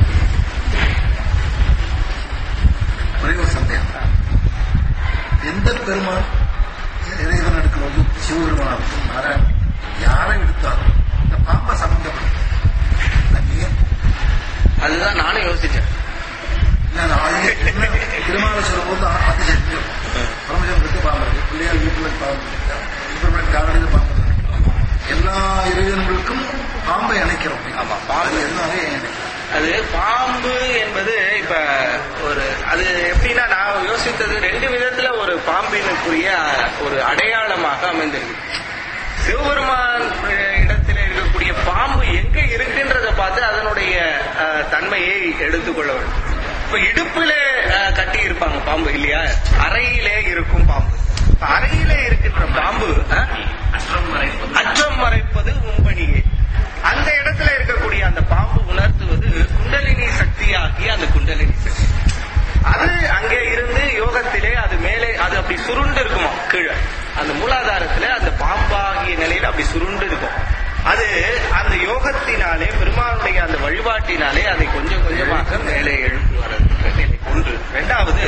ஒரே ஒரு சந்தேகம் எந்த பெருமான் இறைவன் எடுக்கிறது சிவபெருமானாகட்டும் நாராயணன் யாரை எடுத்தாலும் இந்த பாம்பை சம்பந்தப்படும் அது ஏன்? அதுதான் நானும் யோசிச்சேன் இல்ல, அது ஆதியே என்ன திருமாலை சொல்லும்போது அது தெரியும் பரமஜனுக்கு பாம்பு இருக்கு பிள்ளையார் வீட்டில் பாம்பு இருக்கு சுப்பிரமணியன் காலையில் பாம்பு இருக்கு எல்லா இறைவன்களுக்கும் பாம்பை இணைக்கிறோம் ஆமா, பாம்பு. அது எல்லாமே இணைக்கிறோம். அது பாம்பு என்பது இப்ப ஒரு அது எப்படின்னா நான் யோசித்தது ரெண்டு விதத்துல ஒரு பாம்பினுக்குரிய ஒரு அடையாளமாக அமைந்திருக்கு சிவபெருமான் அஹ், இடத்துல இருக்கக்கூடிய பாம்பு எங்க இருக்குன்றத பார்த்து அதனுடைய அஹ், தன்மையை எடுத்துக்கொள்ள வேண்டும் இப்ப இடுப்புல அஹ், கட்டி இருப்பாங்க பாம்பு இல்லையா அறையிலே இருக்கும் பாம்பு இப்ப அறையிலே இருக்கின்ற பாம்பு அஹ், அற்றம் மறைப்பது உண்பணியே அந்த இடத்துல இருக்கக்கூடிய அந்த பாம்பு உணர்த்துவது குண்டலினி சக்தியாகி அந்த குண்டலினி சக்தி அது அங்கே இருந்து யோகத்திலே அது மேலே அது அப்படி சுருண்டு இருக்குமா கீழே அந்த மூலாதாரத்துல அந்த பாம்பாகிய நிலையில அப்படி சுருண்டு இருக்கும் அது அந்த யோகத்தினாலே பெருமானுடைய அந்த வழிபாட்டினாலே அதை கொஞ்சம் கொஞ்சமாக மேலே எழுப்பி வர்றது நிலை ஒன்று இரண்டாவது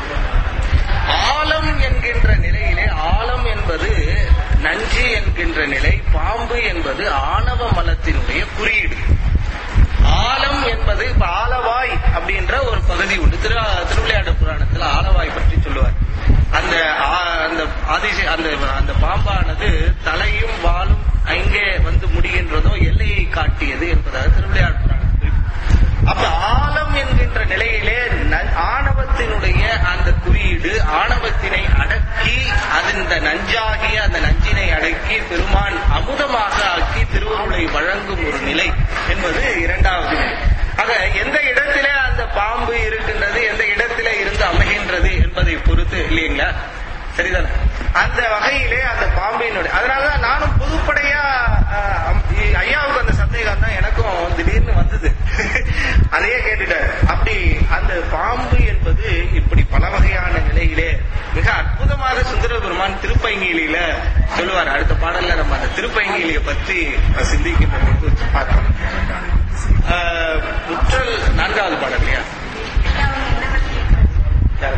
ஆலம் என்கின்ற நிலையிலே ஆலம் என்பது நஞ்சு என்கின்ற நிலை பாம்பு என்பது ஆணவ மலத்தினுடைய குறியீடு ஆலம் என்பது இப்ப ஆலவாய் அப்படின்ற ஒரு பகுதி உண்டு திரு திருவிளையாடு புராணத்துல ஆலவாய் பற்றி சொல்லுவார் அந்த ஆ- அந்த ஆதிசி அந்த அந்த பாம்பானது தலையும் வாலும் அங்கே வந்து முடிகின்றதோ எல்லையை காட்டியது என்பதாக திருவிளையாடு புராணம் குறிப்பு. அப்ப ஆலம் என்கின்ற நிலையிலே ந- ஆணவத்தினுடைய அந்த குறியீடு ஆணவத்தினை அடக்கி அந்த நஞ்சாகிய அந்த நஞ்சினை அடக்கி பெருமான் அமுதமாக ஆக்கி திருவருளை வழங்கும் ஒரு நிலை என்பது இரண்டாவது நிலை ஆக எந்த இடத்திலே அந்த பாம்பு இருக்கின்றது எந்த இடத்திலே இருந்து அமைகின்றது என்பதை பொறுத்து இல்லைங்களா சரிதானே அந்த வகையிலே அந்த பாம்பினுடைய அதனாலதான் நானும் பொதுப்படையா அஹ், அம்- இ- ஐயாவுக்கு அந்த சந்தேகம் தான் எனக்கும் திடீர்னு வந்தது அதையே கேட்டுட்டாரு அப்படி அந்த பாம்பு என்பது இப்படி பல வகையான நிலையிலே மிக அற்புதமாக சுந்தர பெருமான் திருப்பைங்கிலியில சொல்லுவார் அடுத்த பாடல்ல நம்ம அந்த திருப்பைங்கிலிய பற்றி சிந்திக்கின்ற பொழுது பார்க்கலாம் அஹ், முற்றல் நான்காவது பாடல் இல்லையா யாரு?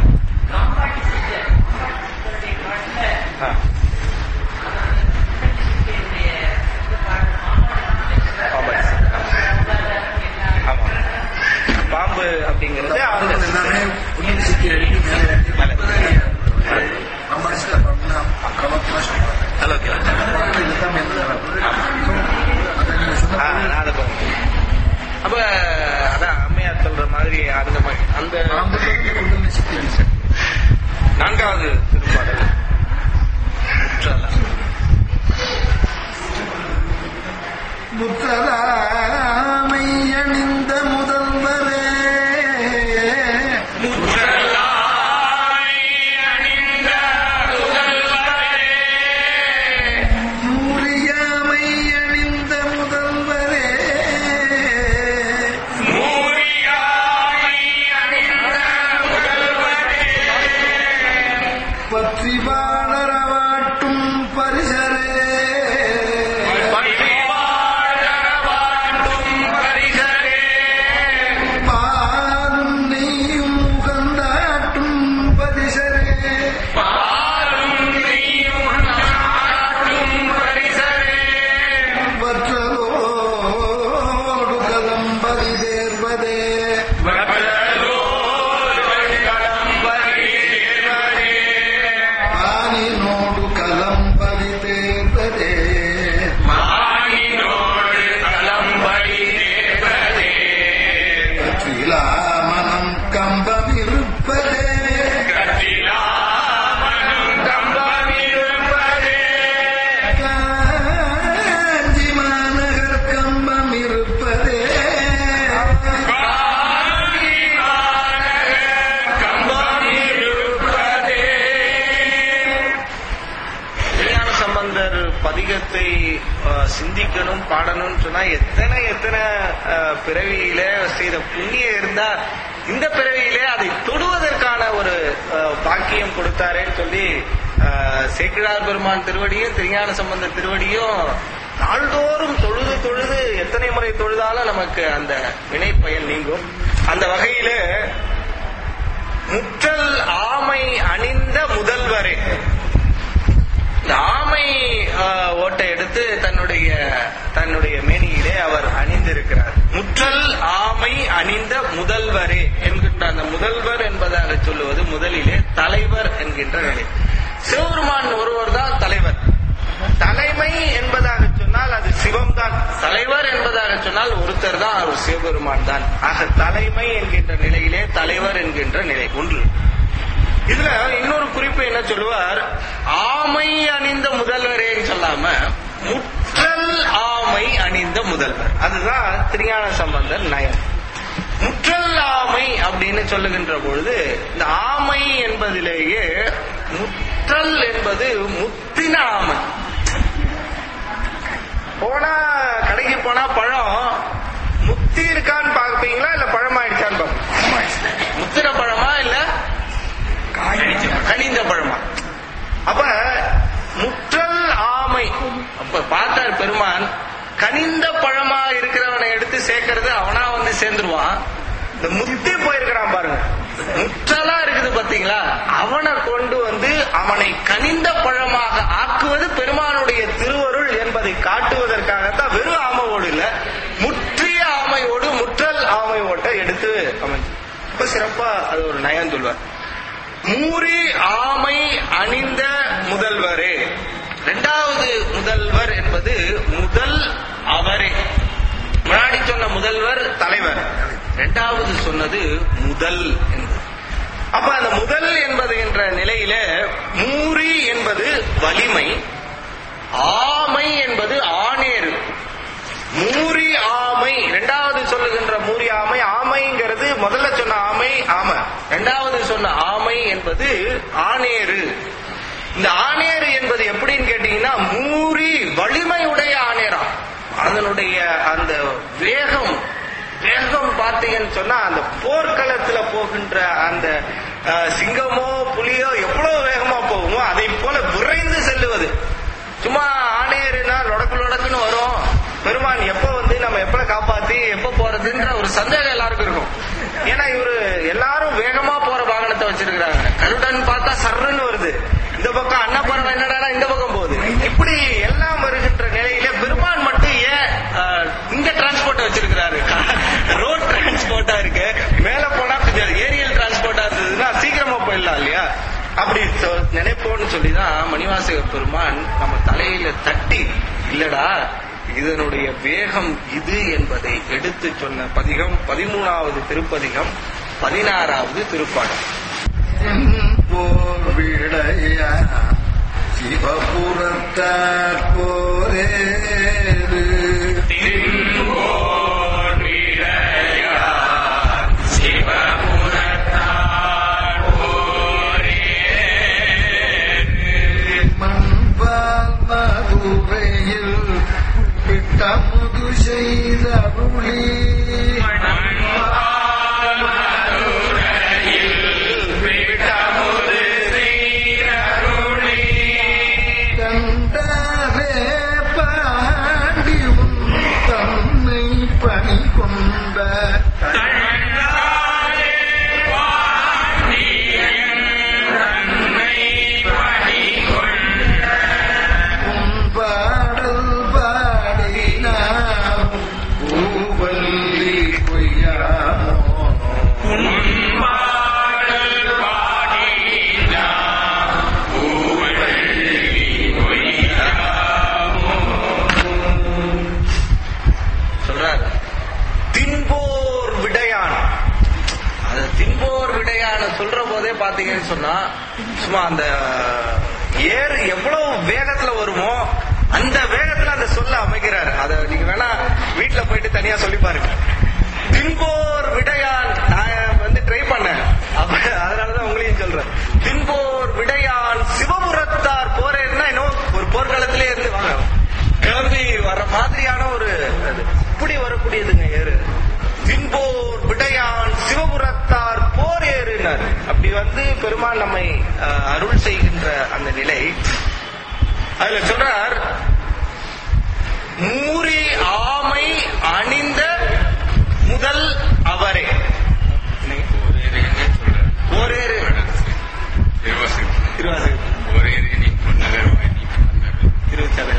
ஆ. பாம்பு. ஆமா. பாம்பு அப்படிங்கிறது அது அந்த எல்லாமே உண்மை சிக்கி அடிக்கி மேலே ஏற்றி மலை. நம்ம அரசியல் பண்ணா கலப்பா சொல்றாங்க ஹலோ ஓகே பாம்பு இதுதான் மேலே அதை நீங்க சொன்ன ஆ, நான் அதை பாருங்க. அப்ப அதான் அம்மையார் சொல்ற மாதிரி அந்த மாதிரி அந்த பாம்பு குண்டலினி சக்தி இருக்கு. நான்காவது திருப்பாடல் குற்றால. முத்தலாமை அணிந்த முதல்வரே மூரியாமை அணிந்த முதல்வரே பற்றிவா சம்பந்தர் பதிகத்தை அஹ், சிந்திக்கணும் பாடணும்னு சொன்னா எத்தனை எத்தனை அஹ், பிறவியில செய்த புண்ணியம் இருந்தா இந்த பிறவியிலே அதை தொடுவதற்கான ஒரு அஹ், பாக்கியம் கொடுத்தாரேன்னு சொல்லி அஹ், சேக்கிழார் பெருமான் திருவடியும் திருஞான சம்பந்த திருவடியும் நாள்தோறும் தொழுது தொழுது எத்தனை முறை தொழுதாலும் நமக்கு அந்த வினை பயன் நீங்கும் அந்த வகையில முற்றல் ஆமை அணிந்த முதல்வரே இந்த ஆமை ஆஹ், ஓட்டை எடுத்து தன்னுடைய தன்னுடைய மேனியிலே அவர் அணிந்திருக்கிறார் முற்றல் ஆமை அணிந்த முதல்வரே என்கின்ற அந்த முதல்வர் என்பதாக சொல்லுவது முதலிலே தலைவர் என்கின்ற நிலை சிவபெருமான் ஒருவர் தான் தலைவர் தலைமை என்பதாக சொன்னால் அது சிவம் தான் தலைவர் என்பதாக சொன்னால் ஒருத்தர் தான் அவர் சிவபெருமான் தான் ஆக தலைமை என்கின்ற நிலையிலே தலைவர் என்கின்ற நிலை ஒன்று இதுல இன்னொரு குறிப்பு என்ன சொல்லுவார் ஆமை அணிந்த முதல்வரேன்னு சொல்லாம முற்றல் ஆமை அணிந்த முதல்வர் அதுதான் திருஞான சம்பந்தர் நயம் முற்றல் ஆமை அப்படின்னு சொல்லுகின்ற பொழுது இந்த ஆமை என்பதிலேயே முற்றல் என்பது முத்தின ஆமை போனா கடைக்கு போனா பழம் முத்தி இருக்கான்னு பார்ப்பீங்களா இல்ல பழம் ஆயிடுச்சான்னு பார்ப்பீங்க முத்தின பழமா இல்ல கனிந்த பழமா அப்ப முற்றல் ஆமை அப்ப பார்த்தார் பெருமான் கனிந்த பழமா இருக்கிறவனை எடுத்து சேர்க்கறது அவனா வந்து சேர்ந்துருவான் இந்த முத்தி போயிருக்கிறான் பாருங்க முற்றலா இருக்குது பாத்தீங்களா அவனை கொண்டு வந்து அவனை கனிந்த பழமாக ஆக்குவது பெருமானுடைய திருவருள் என்பதை காட்டுவதற்காகத்தான் வெறும் ஆமையோடு இல்ல முற்றிய ஆமையோடு முற்றல் ஆமை ஓட்டை எடுத்து அமைச்சு ரொம்ப சிறப்பா அது ஒரு நயம் சொல்வார் மூரி ஆமை அணிந்த முதல்வரே இரண்டாவது முதல்வர் என்பது முதல் அவரே முன்னாடி சொன்ன முதல்வர் தலைவர் இரண்டாவது சொன்னது முதல் என்பது அப்ப அந்த முதல் என்பது என்ற நிலையில மூரி என்பது வலிமை ஆமை என்பது ஆணேறு மூரி ஆமை இரண்டாவது சொல்லுகின்ற மூரி ஆமை ஆமைங்கிறது முதல்ல சொன்ன ஆமை ஆமை இரண்டாவது சொன்ன ஆமை என்பது ஆணேறு இந்த ஆணேறு என்பது எப்படின்னு கேட்டீங்கன்னா மூரி வலிமையுடைய ஆணேரம் அதனுடைய அந்த வேகம் வேகம் பார்த்தீங்கன்னு சொன்னா அந்த போர்க்களத்துல போகின்ற அந்த அஹ், சிங்கமோ புலியோ எவ்வளவு வேகமா போகுமோ அதை போல விரைந்து செல்லுவது சும்மா ஆணையருனா லொடக்கு லொடக்குன்னு வரும் பெருமான் எப்ப வந்து நம்ம எப்ப காப்பாத்தி எப்ப போறதுன்ற ஒரு சந்தேகம் எல்லாருக்கும் இருக்கும் ஏன்னா இவரு எல்லாரும் வேகமா போற வாகனத்தை வச்சிருக்கிறாங்க கருடன் பார்த்தா சர்ருன்னு வருது இந்த பக்கம் அன்னப்பறவை என்னடா இந்த பக்கம் போகுது இப்படி எல்லாம் வருகின்ற நிலையில பெருமான் மட்டும் ஏன் அஹ், இந்த டிரான்ஸ்போர்ட் வச்சிருக்கிறாரு ரோட் டிரான்ஸ்போர்ட்டா இருக்கு மேல போனா கொஞ்சம் ஏரியல் டிரான்ஸ்போர்ட்டா இருந்ததுன்னா சீக்கிரமா போயிடலாம் இல்லையா அப்படி சொ- நினைப்போம்னு சொல்லிதான் மணிவாசக பெருமான் நம்ம தலையில தட்டி இல்லடா இதனுடைய வேகம் இது என்பதை எடுத்து சொன்ன பதிகம் பதிமூணாவது திருப்பதிகம் பதினாறாவது திருப்பாடம் போர் விடைய சிவபுரத்தார் போரேது மண்பால் மதுரையில் விட்டமுது செய்த அருளி கண்டாரே பாண்டி உன் தன்னை பணி கொண்ட உன் பாடல் பாடினாம் பூவல்லி பொய்யாமோ சொல்றார் தின்போர் விடையான் அது தின்போர் விடையான சொல்ற போதே பாத்தீங்கன்னு சொன்னா சும்மா அந்த ஏர் எவ்வளவு வேகத்துல வருமோ அந்த வேகத்துல அந்த சொல்ல அமைக்கிறார் அத நீங்க வேணா வீட்டுல போயிட்டு தனியா சொல்லி பாருங்க தின்போர் விடையான் நான் வந்து ட்ரை பண்ணேன் அப்ப அதனாலதான் உங்களையும் சொல்றேன் தின்போர் விடையான் சிவபுரத்தார் போரேன்னா இன்னும் ஒரு போர்க்களத்திலே அப்படி வந்து பெருமாள் நம்மை அஹ், அருள் செய்கின்ற அந்த நிலை அதுல சொல்றார் மூரி ஆமை அணிந்த முதல் அவரே ஓரேறு திருவாசகம் திருச்சாலை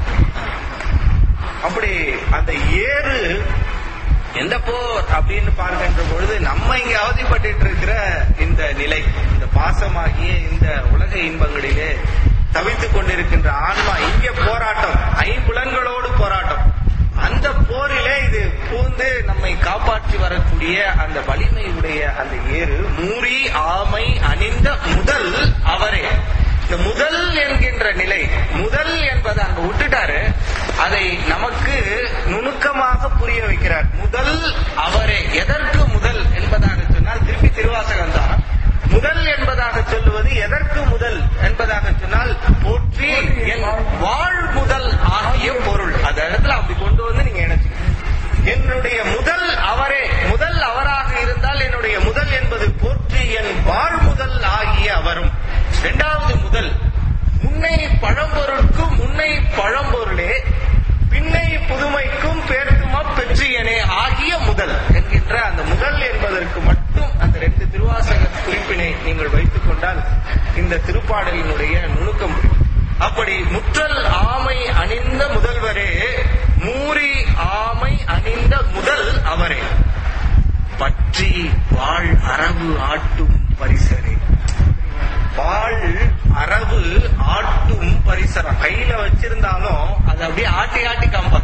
அப்படி அந்த ஏறு எந்த போர் அப்படின்னு பார்க்கின்ற பொழுது நம்ம இங்க அவதிப்பட்டு இருக்கிற இந்த நிலை இந்த பாசமாகிய இந்த உலக இன்பங்களிலே தவித்துக் கொண்டிருக்கின்ற ஆன்மா இங்க போராட்டம் ஐம்புலன்களோடு போராட்டம் அந்த போரிலே இது பூந்து நம்மை காப்பாற்றி வரக்கூடிய அந்த வலிமை உடைய அந்த ஏறு மூரி ஆமை அணிந்த முதல் அவரே இந்த முதல் என்கின்ற நிலை முதல் என்பதை அங்க விட்டுட்டாரு அதை நமக்கு நுணுக்கமாக புரிய வைக்கிறார் முதல் அவரே எதற்கு முதல் என்பதாக சொன்னால் திருப்பி திருவாசகம் தான் முதல் என்பதாக சொல்லுவது எதற்கு முதல் என்பதாக சொன்னால் போற்றி என் வாழ் முதல் ஆகிய பொருள் அந்த இடத்துல அப்படி கொண்டு வந்து நீங்க நினைச்சுக்கணும் என்னுடைய முதல் அவரே முதல் அவராக இருந்தால் என்னுடைய முதல் என்பது போற்றி என் வாழ் முதல் ஆகிய அவரும் இரண்டாவது முதல் முன்னை பழம்பொருட்கும் முன்னை பழம்பொருளே பின்னை புதுமைக்கும் பேர்த்துமா பெற்றியனே ஆகிய முதல் என்கின்ற அந்த முதல் என்பதற்கு மட்டும் அந்த ரெண்டு திருவாசக குறிப்பினை நீங்கள் வைத்துக் கொண்டால் இந்த திருப்பாடலினுடைய நுணுக்கம் புரியும் அப்படி முற்றல் ஆமை அணிந்த முதல்வரே மூரி ஆமை அணிந்த முதல் அவரே பற்றி வாழ் அரவு ஆட்டும் பரிசரே வாழ் அரவு ஆட்டும் பரிசரம் கையில வச்சிருந்தாலும் அது அப்படியே ஆட்டி ஆட்டி காம்பார்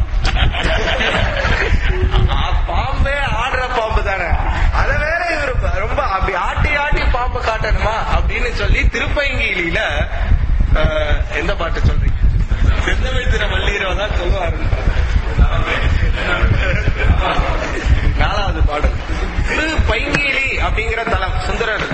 பாம்பே ஆடுற பாம்பு தானே அத வேற இவரு ரொம்ப அப்படி ஆட்டி ஆட்டி பாம்பு காட்டணுமா அப்படின்னு சொல்லி திருப்பயங்கியில அஹ், எந்த பாட்டு சொல்றீங்க செந்தமிழ் தின மல்லீரோ தான் சொல்லுவாரு நாலாவது பாடல் திரு பைங்கிலி அப்படிங்கிற தலம் சுந்தரர்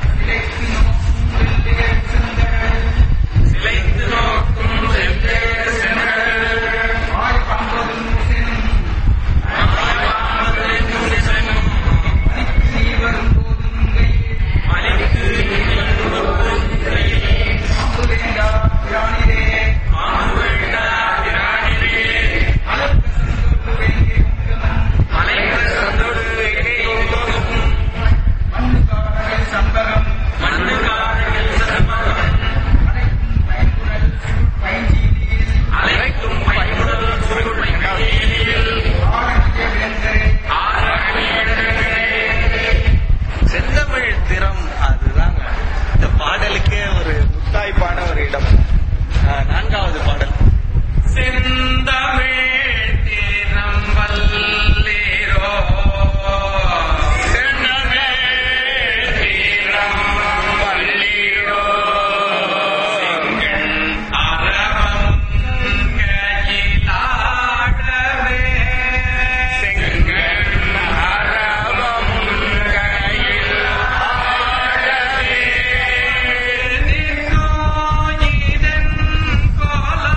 செந்தமிழ் திறம் அதுதாங்க இந்த பாடலுக்கே ஒரு முத்தாய்ப்பான ஒரு இடம் ஆஹ், நான்காவது பாடல் செந்தமிழ் திரும்பல்லீரோ செந்தமிழ் திரும்பல்லீரோ செங்கண் அரவம் கையிலாடவே செங்கண் அரவம் கையிலாடவே நின்னோ இதன் கோலோ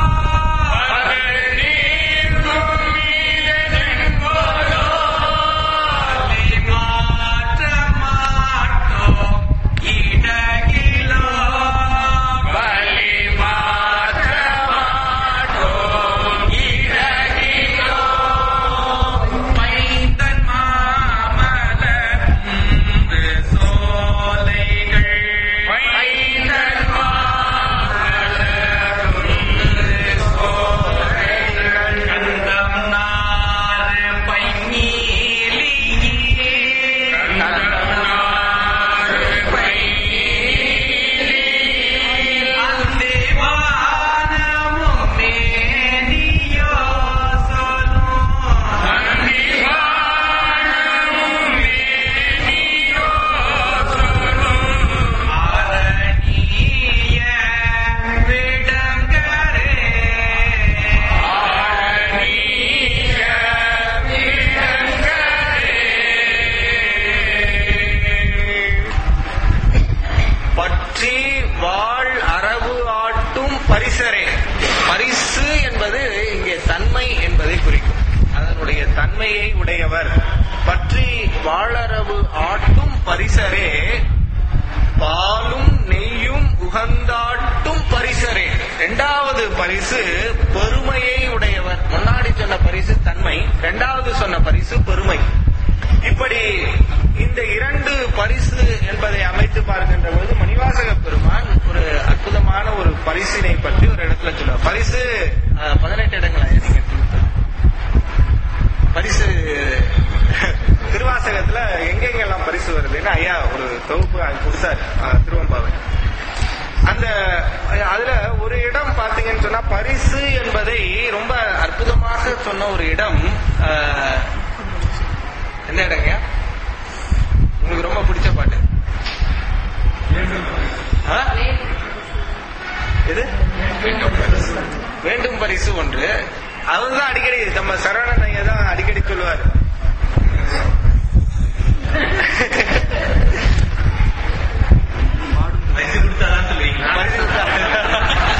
பற்றி வாழ் அரவு ஆட்டும் பரிசரே பரிசு என்பது இங்கே தன்மை என்பதை குறிக்கும் அதனுடைய தன்மையை உடையவர் பற்றி வாழறவு ஆட்டும் பரிசரே பாலும் நெய்யும் உகந்தாட்டும் பரிசரே இரண்டாவது பரிசு பெருமையை உடையவர் முன்னாடி சொன்ன பரிசு தன்மை இரண்டாவது சொன்ன பரிசு பெருமை இப்படி இந்த இரண்டு பரிசு என்பதை அமைத்து பார்க்கின்ற பொழுது மணிவாசக பெருமான் ஒரு அற்புதமான ஒரு பரிசினை பற்றி ஒரு இடத்துல சொல்லுவார் பரிசு அஹ், பதினெட்டு இடங்களா நீங்க எடுத்துக்கிட்டது? பரிசு திருவாசகத்துல எங்கெங்கெல்லாம் பரிசு வருதுன்னு ஐயா ஒரு தொகுப்பு கொடுத்தாரு அஹ், திருவம்பாவை அந்த அதுல ஒரு இடம் பாத்தீங்கன்னு சொன்னா பரிசு என்பதை ரொம்ப அற்புதமாக சொன்ன ஒரு இடம் அஹ், எந்த இடங்க உங்களுக்கு ரொம்ப பிடிச்ச பாட்டு ஆ? எது வேண்டும் பரிசு ஒன்று அவர் தான் அடிக்கடி நம்ம சரவணன் ஐயா தான் அடிக்கடி சொல்லுவார் பரிசு கொடுத்தாதான் சொல்லுவீங்களா பரிசு கொடுத்தா-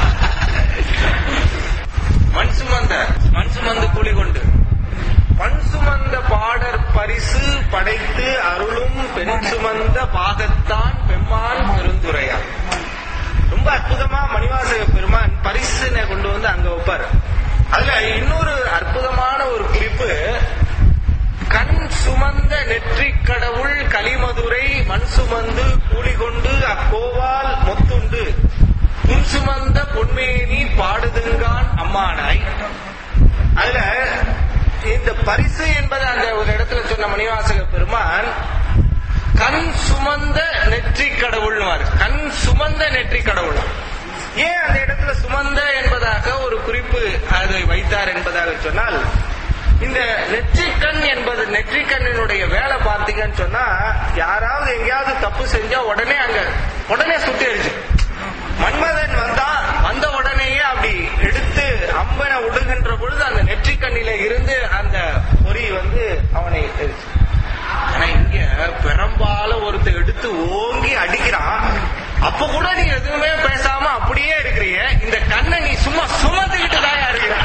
மண் சுமந்த மண் சுமந்து கூலி கொண்டு பண் சுமந்த பாடற் பரிசு படைத்து அருளும் பெண் சுமந்த பாகத்தான் பெம்மான் பெருந்துரையார் ரொம்ப அற்புதமா மணிவாசக பெருமான் பரிசுனை கொண்டு வந்து அங்க வைப்பாரு அதுல இன்னொரு அற்புதமான ஒரு குறிப்பு கண் சுமந்த நெற்றிக் கடவுள் கலிமதுரை மண் சுமந்து கூலி கொண்டு அக்கோவால் மொத்துண்டு புன் சுமந்த பொன்மேனி பாடுதுங்கான் அம்மானாய் அதுல இந்த பரிசு என்பது அந்த ஒரு இடத்துல சொன்ன மணிவாசக பெருமான் கண் சுமந்த நெற்றி கடவுள் கண் சுமந்த நெற்றி கடவுள் ஏன் அந்த இடத்துல சுமந்த என்பதாக ஒரு குறிப்பு அதை வைத்தார் என்பதாக சொன்னால் இந்த நெற்றிக்கண் என்பது நெற்றிக்கண்ணினுடைய வேலை பார்த்தீங்கன்னு சொன்னா யாராவது எங்கேயாவது தப்பு செஞ்சா உடனே அங்க உடனே சுத்தி அடிச்சு மன்மதன் வந்தா வந்த உடனேயே அப்படி எடுத்து அம்பனை விடுகின்ற பொழுது அந்த நெற்றிக்கண்ணில இருந்து அந்த பொறி வந்து அவனை எரிச்சு ஆனா இங்க பெரும்பால ஒருத்தர் எடுத்து ஓங்கி அடிக்கிறான் அப்ப கூட நீ எதுவுமே பேசாம அப்படியே இருக்கிறீங்க இந்த கண்ணை நீ சும்மா சுமந்துக்கிட்டு தான் இருக்கிற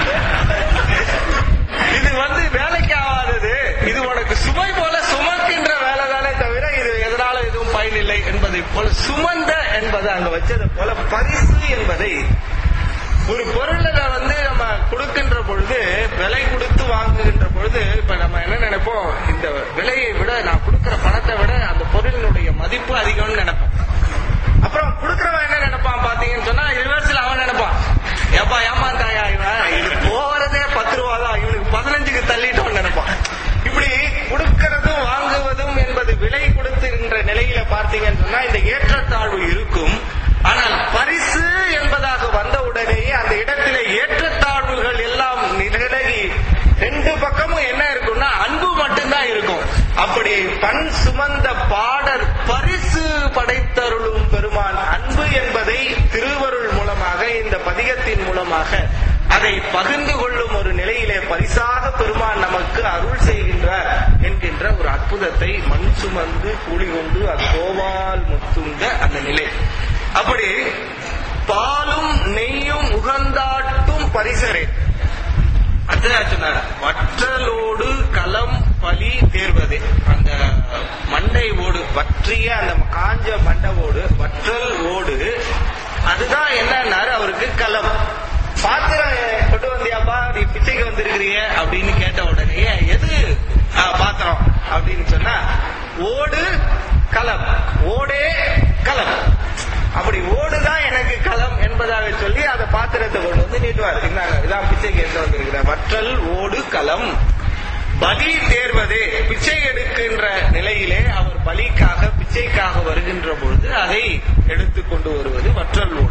இது வந்து வேலைக்கு ஆகாதது இது உனக்கு சுமை போல சுமக்கின்ற வேலை தானே தவிர இது எதனால எதுவும் பயனில்லை என்பதை போல சுமந்த என்பது அங்க வச்சது போல பரிசு என்பதை ஒரு பொருளை வந்து நம்ம கொடுக்கின்ற பொழுது விலை கொடுத்து வாங்குகின்ற பொழுது இப்ப நம்ம என்ன நினைப்போம் இந்த விலையை விட நான் கொடுக்கிற பணத்தை விட அந்த பொருளினுடைய மதிப்பு அதிகம்னு நினைப்போம் அப்புறம் கொடுக்கறவன் என்ன நினைப்பான் பாத்தீங்கன்னு சொன்னா ரிவர்ஸ்ல அவன் நினைப்பான் ஏப்பா ஏமாந்தாயா இவன் இது போறதே பத்து ரூபா தான் இவனுக்கு பதினஞ்சுக்கு தள்ளிட்டோம்னு நினைப்பான் இப்படி கொடுக்கறதும் வாங்குவதும் என்பது விலை கொடுத்திருக்கின்ற நிலையில பார்த்தீங்கன்னு சொன்னா இந்த ஏற்றத்தாழ்வு இருக்கும் ஆனால் பரிசு என்பதாக வந்த உடனேயே அந்த இடத்திலே ஏற்றத்தாழ்வுகள் எல்லாம் நிலகி ரெண்டு பக்கமும் என்ன இருக்கும்னா அன்பு மட்டும்தான் இருக்கும் அப்படி பண் சுமந்த பாடர் பரிசு படைத்தருளும் பெருமான் அன்பு என்பதை திருவருள் மூலமாக இந்த பதிகத்தின் மூலமாக அதை பகிர்ந்து கொள்ளும் ஒரு நிலையிலே பரிசாக பெருமான் நமக்கு அருள் செய்கின்றார் என்கின்ற ஒரு அற்புதத்தை மண் சுமந்து கூலி கொண்டு அக்கோவால் முத்துங்க அந்த நிலை அப்படி பாலும் நெய்யும் உகந்தாட்டும் பரிசரே அதுதான் சொன்னார் வற்றலோடு களம் பலி தேர்வது அந்த மண்டை ஓடு வற்றிய அந்த காஞ்ச மண்டை ஓடு வற்றல் ஓடு அதுதான் என்னன்னாரு அவருக்கு களம் பாத்திரம் கொண்டு வந்தியாப்பா நீ பிச்சைக்கு வந்திருக்கிறீங்க அப்படின்னு கேட்ட உடனே எது "ஆ, பாத்திரம் அப்படின்னு சொன்னா ஓடு களம் ஓடே களம் அப்படி ஓடுதான் எனக்கு களம் என்பதாக சொல்லி அந்த பாத்திரத்தை கொண்டு வந்து நீட்டுவார் இந்தாங்க இதான் பிச்சைக்கு எடுத்து வந்திருக்கிற வற்றல் ஓடு களம் பலி தேர்வதே பிச்சை எடுக்கின்ற நிலையிலே அவர் பலிக்காக பிச்சைக்காக வருகின்ற பொழுது அதை எடுத்து கொண்டு வருவது வற்றல் ஓடு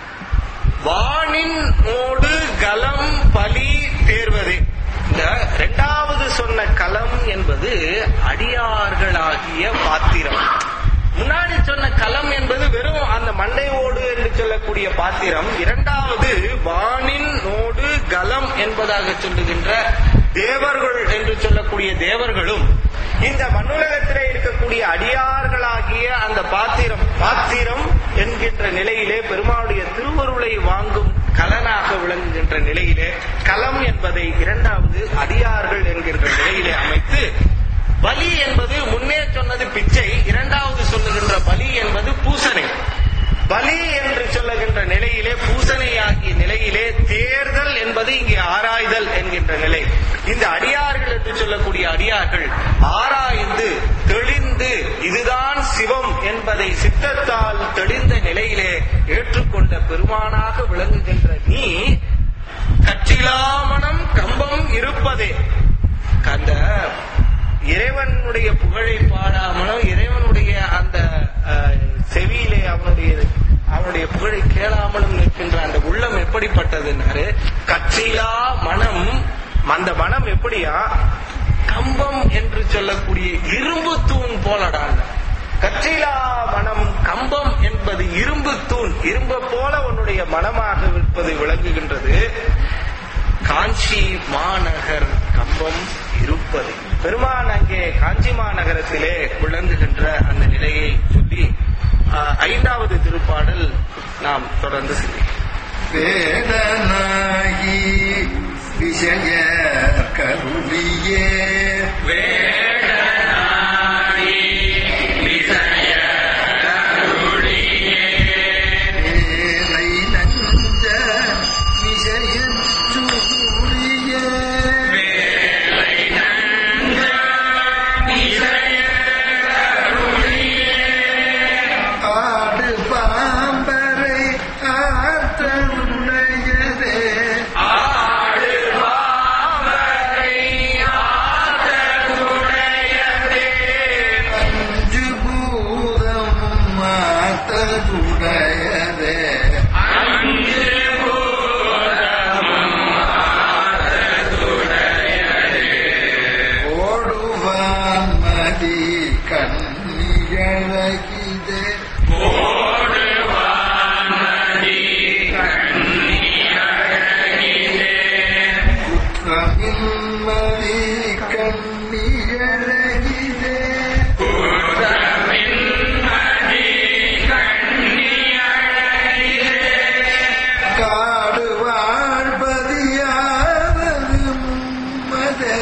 வானின் ஓடு கலம் பலி தேர்வதே இந்த இரண்டாவது சொன்ன களம் என்பது அடியார்களாகிய பாத்திரம் முன்னாடி சொன்ன களம் என்பது வெறும் அந்த மண்டை ஓடு என்று சொல்லக்கூடிய பாத்திரம் இரண்டாவது வானின் ஓடு கலம் என்பதாக சொல்லுகின்ற தேவர்கள் என்று சொல்லக்கூடிய தேவர்களும் இந்த மண்ணுலகத்திலே இருக்கக்கூடிய அடியார்களாகிய அந்த பாத்திரம் பாத்திரம் என்கின்ற நிலையிலே பெருமாளுடைய திருவருளை வாங்கும் கலனாக விளங்குகின்ற நிலையிலே களம் என்பதை இரண்டாவது அடியார்கள் என்கின்ற நிலையிலே அமைத்து பலி என்பது முன்னே சொன்னது என்பது பிச்சை இரண்டாவது சொல்லுகின்ற பலி என்பது பூசனை பலி என்று சொல்லுகின்ற நிலையிலே பூசனை ஆகிய நிலையிலே தேர்தல் என்பது இங்கே ஆராய்தல் என்கின்ற நிலை இந்த அடியார்கள் என்று சொல்லக்கூடிய அடியார்கள் ஆராய்ந்து தெளிந்து இதுதான் சிவம் என்பதை சித்தத்தால் தெளிந்த நிலையிலே ஏற்றுக்கொண்ட பெருமானாக விளங்குகின்ற நீ கற்றிலாமணம் கம்பம் இருப்பதே அந்த இறைவனுடைய புகழை பாடாமலும் இறைவனுடைய அந்த அஹ், செவியிலே அவனுடைய அவனுடைய புகழை கேளாமலும் நிற்கின்ற அந்த உள்ளம் எப்படிப்பட்டதுன்னாரு கற்றிலா மனம் அந்த மனம் எப்படியா கம்பம் என்று சொல்லக்கூடிய இரும்பு தூண் போலடான் கற்றிலா மனம் கம்பம் என்பது இரும்பு தூண் இரும்பு போல உன்னுடைய மனமாக இருப்பது விளங்குகின்றது காஞ்சி மாநகர் கம்பம் இருப்பது பெருமான் அங்கே காஞ்சி மாநகரத்திலே விளங்குகின்ற அந்த நிலையை சொல்லி ஆஹ், ஐந்தாவது திருப்பாடல் நாம் தொடர்ந்து சிந்திப்போம் வேதனாகி விஷய கருளியே வேலை நஞ்ச விஷய சூரியே ஆடு பாம்பரை ஆத்தருடையதே அஞ்சு பூதமும் மாத்தருடையதே ஓடுவான் மதி கண்ணியழகிதே குற்றமின்மதி கண்ணியழகிதே காடு வாழ்பதியாவது மும்மதே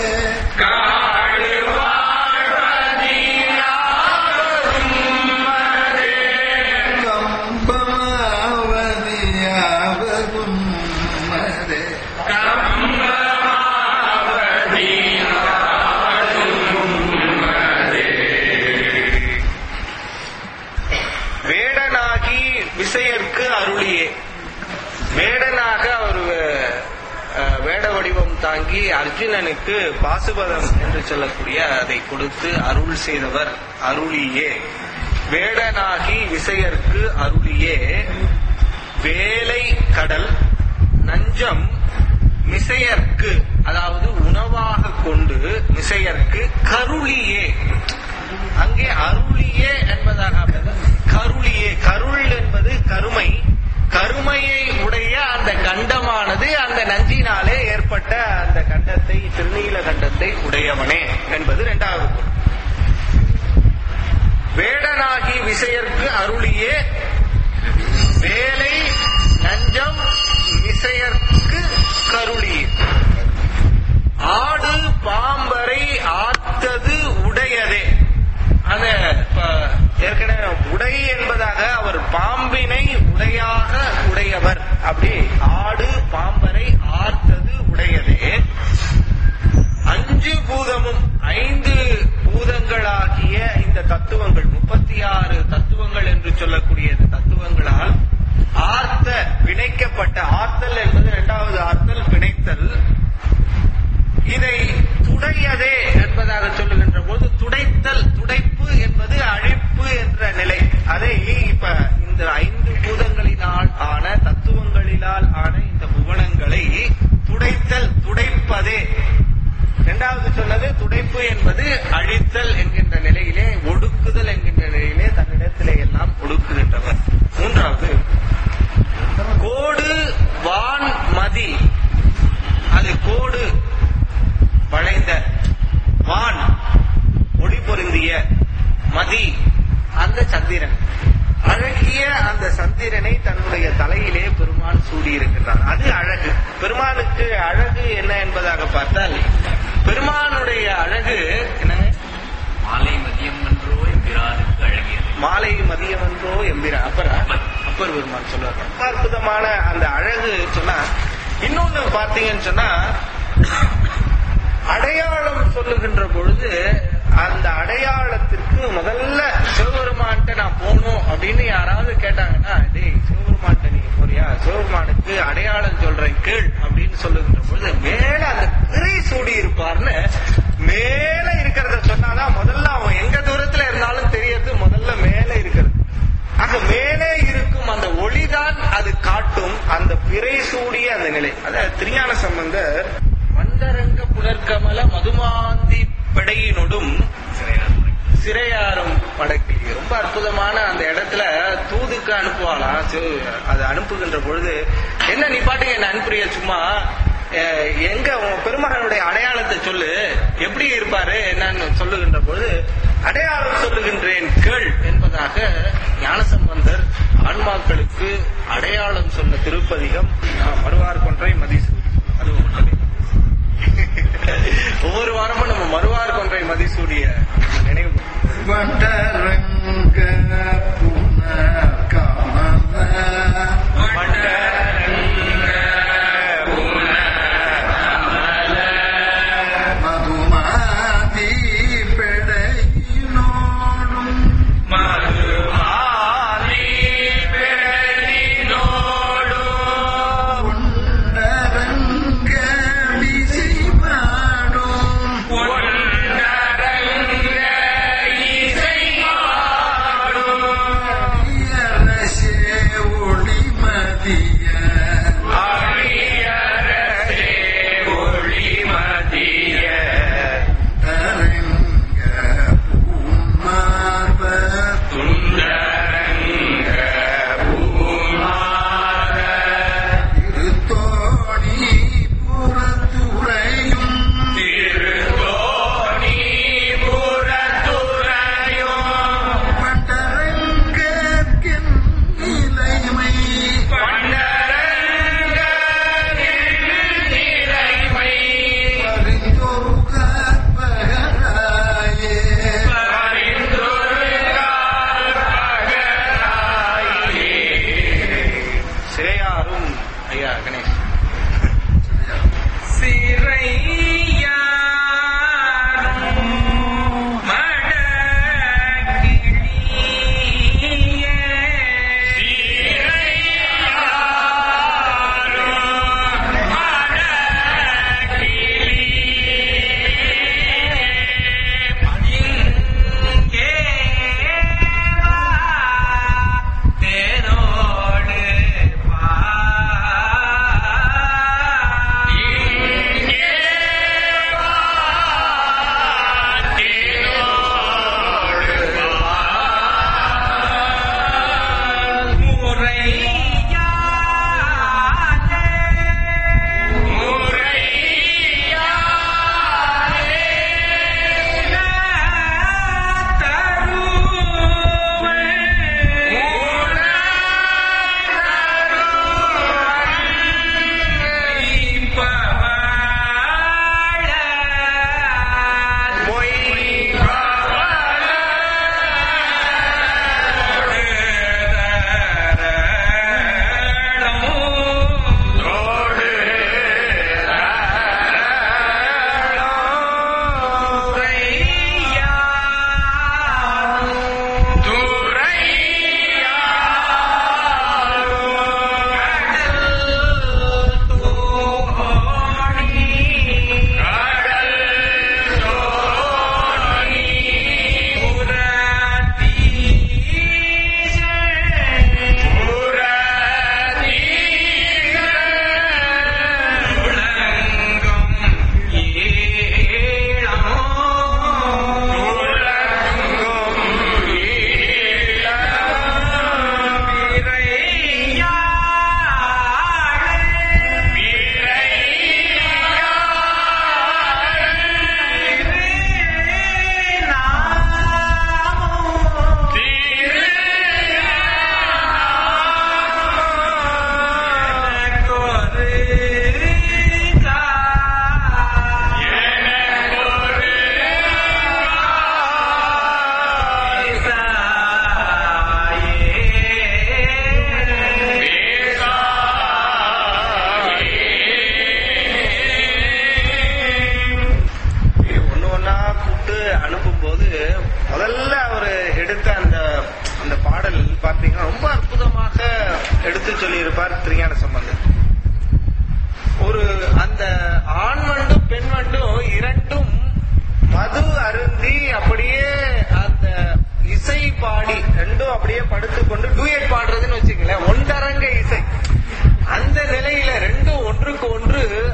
கம்பமாவதியாவதும் மதே வேடனாகி விசையர்க்கு அருளியே வேடனாக அவர் அஹ், வேட வடிவம் தாங்கி அர்ஜுனனுக்கு பாசுபதம் என்று சொல்லக்கூடிய அதை கொடுத்து அருள் செய்தவர் அருளியே வேடனாகி விசையர்க்கு அருளியே வேலை கடல் நஞ்சம் மிசையர்க்கு அதாவது உணவாக கொண்டு மிசையர்க்கு கருளியே அங்கே அருளியே என்பதாக அமைந்தது. கருளியே கருள் என்பது கருமை கருமையை உடைய அந்த கண்டமானது அந்த நஞ்சினாலே ஏற்பட்ட அந்த கண்டத்தை திருநீல கண்டத்தை உடையவனே என்பது இரண்டாவது பொருள். வேடனாகி விசையர்க்கு அருளியே வேலை நஞ்சம் மிசையர்க்கு கருளியே ஆடு பாம்பரை ஆத்தது உடையதே அந்த இப்ப ஏற்கனவே உடை என்பதாக அவர் பாம்பினை உடையாக உடையவர் அப்படி ஆடு பாம்பரை ஆர்த்தது உடையதே அஞ்சு பூதமும் ஐந்து பூதங்களாகிய இந்த தத்துவங்கள் முப்பத்தி ஆறு தத்துவங்கள் என்று சொல்லக்கூடிய இந்த தத்துவங்களால் ஆர்த்த பிணைக்கப்பட்ட ஆர்த்தல் என்பது இரண்டாவது ஆர்த்தல் பிணைத்தல் இதை துடையதே என்பதாக சொல்லுகின்ற போது துடைத்தல் துடைப்பு என்பது அழிப்பு என்ற நிலை அதை இப்ப இந்த ஐந்து பூதங்களினால் ஆன தத்துவங்களினால் ஆன இந்த புவனங்களை துடைத்தல் துடைப்பதே இரண்டாவது சொன்னது துடைப்பு என்பது அழித்தல் என்கின்ற நிலையிலே ஒடுக்குதல் என்கின்ற நிலையிலே தன்னிடத்திலே எல்லாம் ஒடுக்குகின்றவர் மூன்றாவது கோடு வான் மதி அது கோடு வளைந்த வான் ஒளி பொருந்திய மதி அந்த சந்திரன் அழகிய அந்த சந்திரனை தன்னுடைய தலையிலே பெருமான் சூடியிருக்கிறார் அது அழகு பெருமானுக்கு அழகு என்ன என்பதாக பார்த்தால் பெருமானுடைய அழகு என்னங்க மாலை மதியம் என்றோ எம்பிரானுக்கு அழகியது மாலை மதியம் என்றோ எம்பிரான் அப்பரா அப்பர் பெருமான் சொல்லுவார் ரொம்ப அற்புதமான அந்த அழகு சொன்னா இன்னொன்னு பார்த்தீங்கன்னு சொன்னா அடையாளம் சொல்லுகின்ற பொழுது அந்த அடையாளத்திற்கு முதல்ல சிவபெருமான்கிட்ட நான் போகணும் அப்படின்னு யாராவது கேட்டாங்கன்னா டேய் சிவபெருமான்கிட்ட நீங்க போறியா சிவபெருமானுக்கு அடையாளம் சொல்றேன் கேள் அப்படின்னு சொல்லுகின்ற பொழுது மேல அந்த பிறை சூடி இருப்பார்னு மேல இருக்கிறத சொன்னாதான் முதல்ல அவன் எங்க தூரத்துல இருந்தாலும் தெரியறது முதல்ல மேல இருக்கிறது ஆக மேலே இருக்கும் அந்த ஒளிதான் அது காட்டும் அந்த பிறை சூடிய அந்த நிலை அத திருஞான சம்பந்தர் மந்தரங்க புனர்கமல மதுமாந்தி படையினொடும் சிறையாரும் படக்கு ரொம்ப அற்புதமான அந்த இடத்துல தூதுக்கு அனுப்புவாளாம் சிவ- அது அனுப்புகின்ற பொழுது என்ன நீ பாட்டுக்கு என்ன அனுப்புறிய சும்மா அஹ், எங்க உன் பெருமகனுடைய அடையாளத்தை சொல்லு எப்படி இருப்பாரு என்னன்னு சொல்லுகின்ற பொழுது அடையாளம் சொல்லுகின்றேன் கேள் என்பதாக ஞானசம்பந்தர் ஆன்மாக்களுக்கு அடையாளம் சொன்ன திருப்பதிகம் அஹ், மறுவார் கொன்றை மதிசூடி அது ஒன்றே. ஒவ்வொரு வாரமும் நம்ம மறுவார் கொன்றை மதிசூடிய நினைவு வண்டரங்க புனர்கமல மதுமாதி பெடையினோடும் கொண்டரங்க விசைமாடும் அரியரசே ஒளிமதிய தரங்க பூமார்ப திருத்தோணி புறத்துறையும் பண்டரங்கற்கின் இலைமை பரிந்தொரு கற்பகராயே சிறையாரும் ஐயா கணேஷ் தேனோடு பா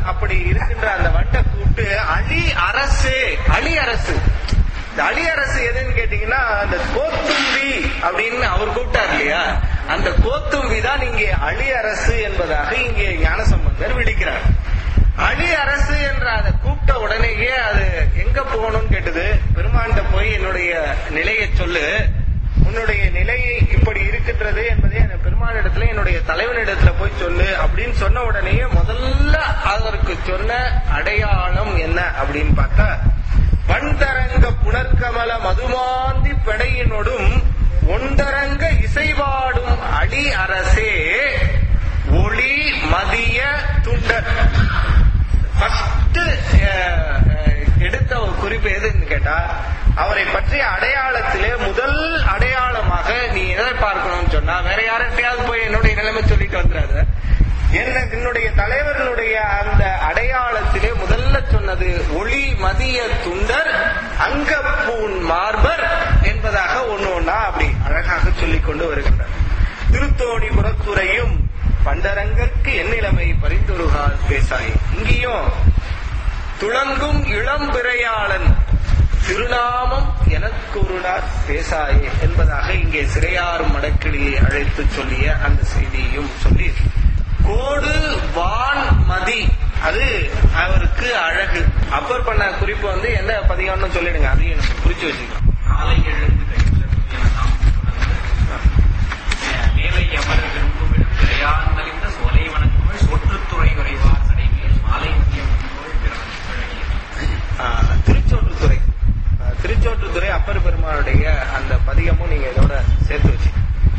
அப்படி இருக்கின்ற அந்த வண்டை கூப்பிட்டு அலி அரசு அலி அரசு இந்த அலி அரசு எதுன்னு கேட்டீங்கன்னா அந்த கோத்தும்பி அப்படின்னு அவர் கூப்பிட்டார் இல்லையா அந்த கோத்தும்பி தான் இங்கே அலி அரசு என்பதாக இங்கே ஞானசம்பந்தர் விழிக்கிறார் அலி அரசு என்ற அதை கூப்பிட்ட உடனேயே அது எங்க போகணும்னு கேட்டது பெருமான்கிட்ட போய் என்னுடைய நிலையை சொல்லு உன்னுடைய நிலை இப்படி இருக்கின்றது என்பதை அந்த பெருமானிடத்துல என்னுடைய தலைவனிடத்துல போய் சொல்லு அப்படின்னு சொன்ன உடனேயே முதல்ல அவருக்கு சொன்ன அடையாளம் என்ன அப்படின்னு பார்த்தா வண்டரங்க புனர்கமல மதுமாந்தி பெடையினொடும் ஒண்டரங்க இசைவாடும் அடி அரசே ஒளி மதிய துண்டர் ஃபர்ஸ்ட் எடுத்த ஒரு குறிப்பு எதுன்னு கேட்டா அவரை பற்றிய அடையாளத்திலே முதல் அடையாளமாக நீ எதை பார்க்கணும்னு சொன்னா வேற யார்கிட்டயாவது போய் என்னுடைய நிலைமை சொல்லிட்டு வந்துடாத என்ன என்னுடைய தலைவர்களுடைய அந்த அடையாளத்திலே முதல்ல சொன்னது ஒளி மதிய துண்டர் அங்கப்பூன் மார்பர் என்பதாக ஒண்ணு ஒண்ணா அப்படி அழகாக சொல்லிக் கொண்டு வருகின்றார் திருத்தோணி புறத்துறையும் பண்டரங்கற்கு எந்நிலைமை பரிந்துருகால் பேசாய் இங்கேயும் துளங்கும் இளம் பிறையாளன் திருநாமம் எனக்குருடார் பேசாயே என்பதாக இங்கே சிறையாரும் மடக்கிளியை அழைத்து சொல்லிய அந்த செய்தியையும் சொல்லி கோடு வான் மதி அது அவருக்கு அழகு அப்பர் பண்ண குறிப்பு வந்து என்ன பதிகம்னு சொல்லிடுங்க அதையும் எனக்கு குறிச்சு வச்சுக்கலாம் மாலை எழுந்து கையிலெல்லாம் மேலை அமர விரும்பும் விரையான் மலிந்த சோலை வணங்குமல் சோற்றுத்துறை உறைவார் சடைமேல் மாலை முக்கியம் ஆஹ், திருச்சோற்றுத்துறை ஆஹ், திருச்சோற்றுத்துறை அப்பர் பெருமானுடைய அந்த பதிகமும் நீங்க இதோட சேர்த்து வச்சு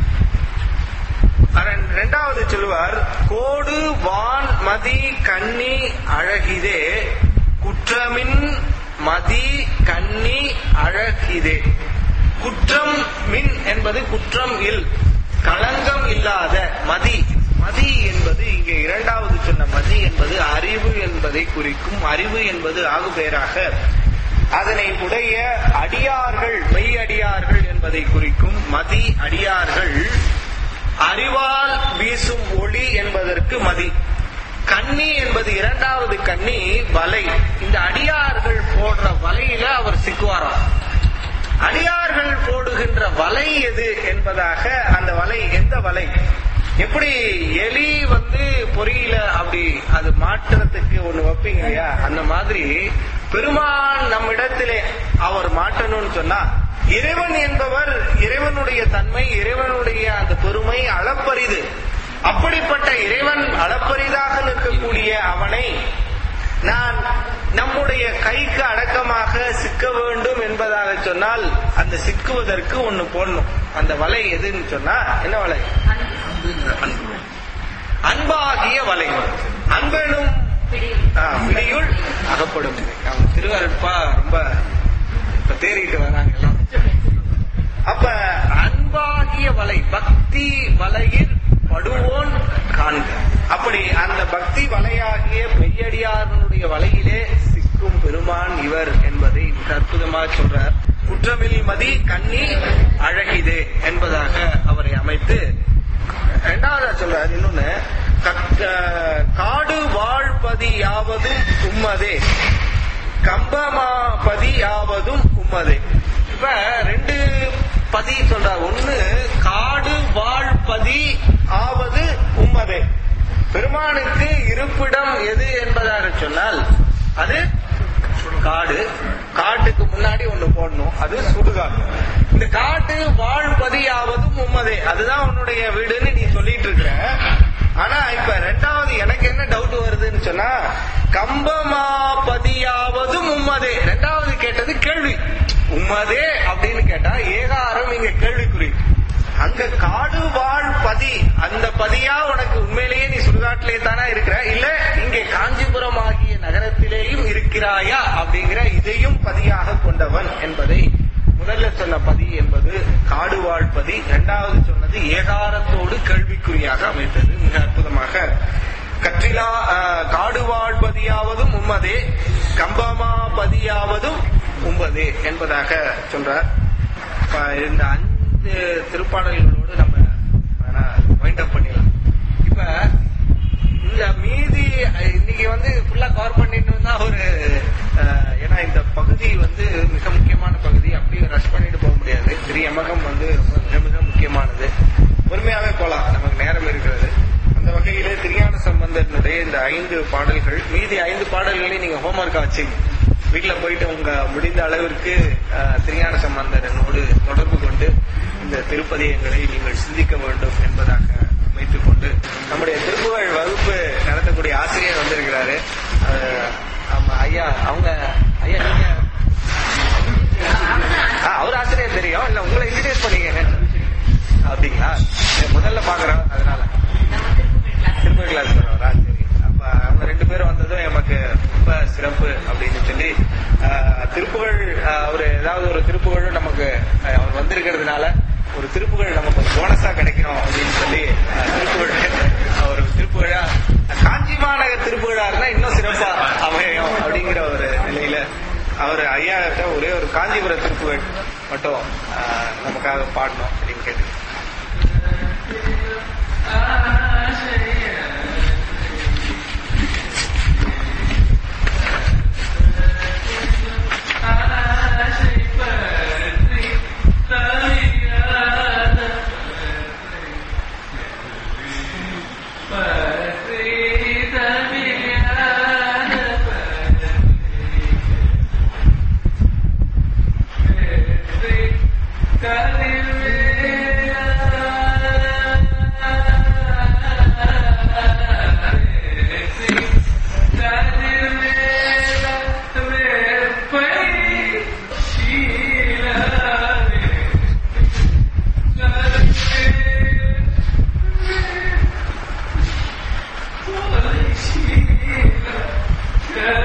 அதன் இரண்டாவது சொல்லுவார் கோடு வான் மதி கன்னி அழகிதே குற்றமின் மதி கன்னி அழகிதே குற்றம் மின் என்பது குற்றம் இல் களங்கம் இல்லாத மதி மதி என்பது இங்கே இரண்டாவது சொன்ன மதி என்பது அறிவு என்பதை குறிக்கும் அறிவு என்பது ஆகுபெயராக அதனை உடைய அடியார்கள் மெய் அடியார்கள் என்பதை குறிக்கும் மதி அடியார்கள் அறிவால் வீசும் ஒளி என்பதற்கு மதி கன்னி என்பது இரண்டாவது கன்னி வலை இந்த அடியார்கள் போடுற வலையில அவர் சிக்குவாராம் அடியார்கள் போடுகின்ற வலை எது என்பதாக அந்த வலை எந்த வலை எப்படி எலி வந்து பொறியில அப்படி அது மாற்றுறதுக்கு ஒண்ணு வைப்பீங்க இல்லையா அந்த மாதிரி பெருமான் நம்மிடத்திலே அவர் மாட்டணும்னு சொன்னா இறைவன் என்பவர் இறைவனுடைய தன்மை இறைவனுடைய அந்த பெருமை அளப்பரிது அப்படிப்பட்ட இறைவன் அளப்பரிதாக நிற்கக்கூடிய அவனை நான் நம்முடைய கைக்கு அடக்கமாக சிக்க வேண்டும் என்பதாக சொன்னால் அந்த சிக்குவதற்கு ஒண்ணு போடணும் அந்த வலை எதுன்னு சொன்னா என்ன வலை அன்பாகிய வலை அன்பெனும் ஆ, பிடியுள் அகப்படும் நிலை. அவங்க திருவருட்பா ரொம்ப இப்ப தேறிட்டு வராங்க எல்லாம் அப்ப அன்பாகிய வலை பக்தி வலையில் படுவோன் காண்க அப்படி அந்த பக்தி வலையாகிய மெய்யடியாரனுடைய வலையிலே சிக்கும் பெருமான் இவர் என்பதை மிக அற்புதமாக சொல்றார் குற்றமில் மதி கண்ணி அழகிதே என்பதாக அவரை அமைத்து இரண்டாவதா சொல்றார் இன்னொன்னு கக்க- காடு வாழ்பதி யாவதும் உம்மதே கம்பமாபதி யாவதும் உம்மதே இப்ப ரெண்டு பதி சொல்றார் ஒண்ணு காடு வாழ்பதி ஆவது உம்மதே பெருமானுக்கு இருப்பிடம் எது என்பதாக சொன்னால் அது காடு காட்டுக்கு முன்னாடி ஒண்ணு போடணும் அது சுடுகாடு இந்த காட்டு வாழ்பதியாவதும் உம்மதே அதுதான் உன்னுடைய வீடுன்னு நீ சொல்லிட்டு இருக்க ஆனா இப்ப ரெண்டாவது எனக்கு என்ன டவுட் வருதுன்னு சொன்னா கம்பமாபதியாவதும் உம்மதே ரெண்டாவது கேட்டது கேள்வி உம்மதே அப்படின்னு கேட்டா ஏகாரம் இங்க கேள்விக்குறி அங்க காடு வாழ் பதி அந்த பதியா உனக்கு உண்மையிலேயே நீ சுடுகாட்டிலே தானா இருக்கிற இல்ல இங்கே காஞ்சிபுரம் ஆகிய நகரத்திலேயும் இருக்கிறாயா அப்படிங்கிற இதையும் பதியாக கொண்டவன் என்பதை முதல்ல சொன்ன பதி என்பது காடு வாழ் பதி இரண்டாவது சொன்னது ஏகாரத்தோடு கேள்விக்குறியாக அமைத்தது மிக அற்புதமாக கற்றிலா ஆஹ், காடு வாழ்பதியாவதும் உம்மதே கம்பமா பதியாவதும் உம்பதே என்பதாக சொல்றார் இப்ப இந்த அஞ்சு திருப்பாடல்களோடு நம்ம வேணா வைண்ட் அப் பண்ணிடலாம் இப்ப இந்த மீதி இன்னைக்கு வந்து ஃபுல்லா கவர் பண்ணிட்டு இருந்தா ஒரு அஹ், ஏன்னா இந்த பகுதி வந்து மிக முக்கியமான பகுதி அப்படியே ரஷ் பண்ணிட்டு போக முடியாது திரு யமகம் வந்து ரொம்ப மிக மிக முக்கியமானது பொறுமையாவே போலாம் நமக்கு நேரம் இருக்கிறது அந்த வகையிலே திருஞான சம்பந்தனுடைய இந்த ஐந்து பாடல்கள் மீதி ஐந்து பாடல்களையும் நீங்க ஹோம்ஒர்க்கா வச்சுங்க வீட்டுல போயிட்டு உங்க முடிந்த அளவிற்கு அஹ், திருஞான சம்பந்தனோடு தொடர்பு கொண்டு இந்த திருப்பதியங்களை நீங்கள் சிந்திக்க வேண்டும் என்பதாக அமைத்துக் கொண்டு நம்முடைய திருப்புகழ் வகுப்பு நடத்தக்கூடிய ஆசிரியர் வந்திருக்கிறாரு அஹ், ஆமா ஐயா அவங்க ஐயா நீங்க ஆ, அவர் ஆசிரியர் தெரியும் இல்ல உங்களை இன்ட்ரடியூஸ் பண்ணீங்க அப்படிங்களா சரி, முதல்ல பாக்குறோம் அதனால திருப்பதி கிளாஸ் வரவரா சரி அப்ப அவங்க ரெண்டு பேரும் வந்ததும் எமக்கு ரொம்ப சிறப்பு அப்படின்னு சொல்லி ஆஹ், திருப்புகழ் ஆஹ், அவர் ஏதாவது ஒரு திருப்புகழும் நமக்கு ஆஹ், அவர் வந்திருக்கிறதுனால ஒரு திருப்புகழ் நமக்கு ஒரு போனஸா கிடைக்கணும் அப்படின்னு சொல்லி ஆஹ், திருப்புகழ் ஒரு திருப்புகழா காஞ்சி மாநகர் திருப்புகழா இருந்தா இன்னும் சிறப்பா அமையும் அப்படிங்கிற ஒரு நிலையில அவர் ஐயா கிட்ட ஒரே ஒரு காஞ்சிபுரம் திருப்புகழ் மட்டும் ஆஹ், நமக்காக பாடணும் அப்படின்னு கேட்டு Yeah.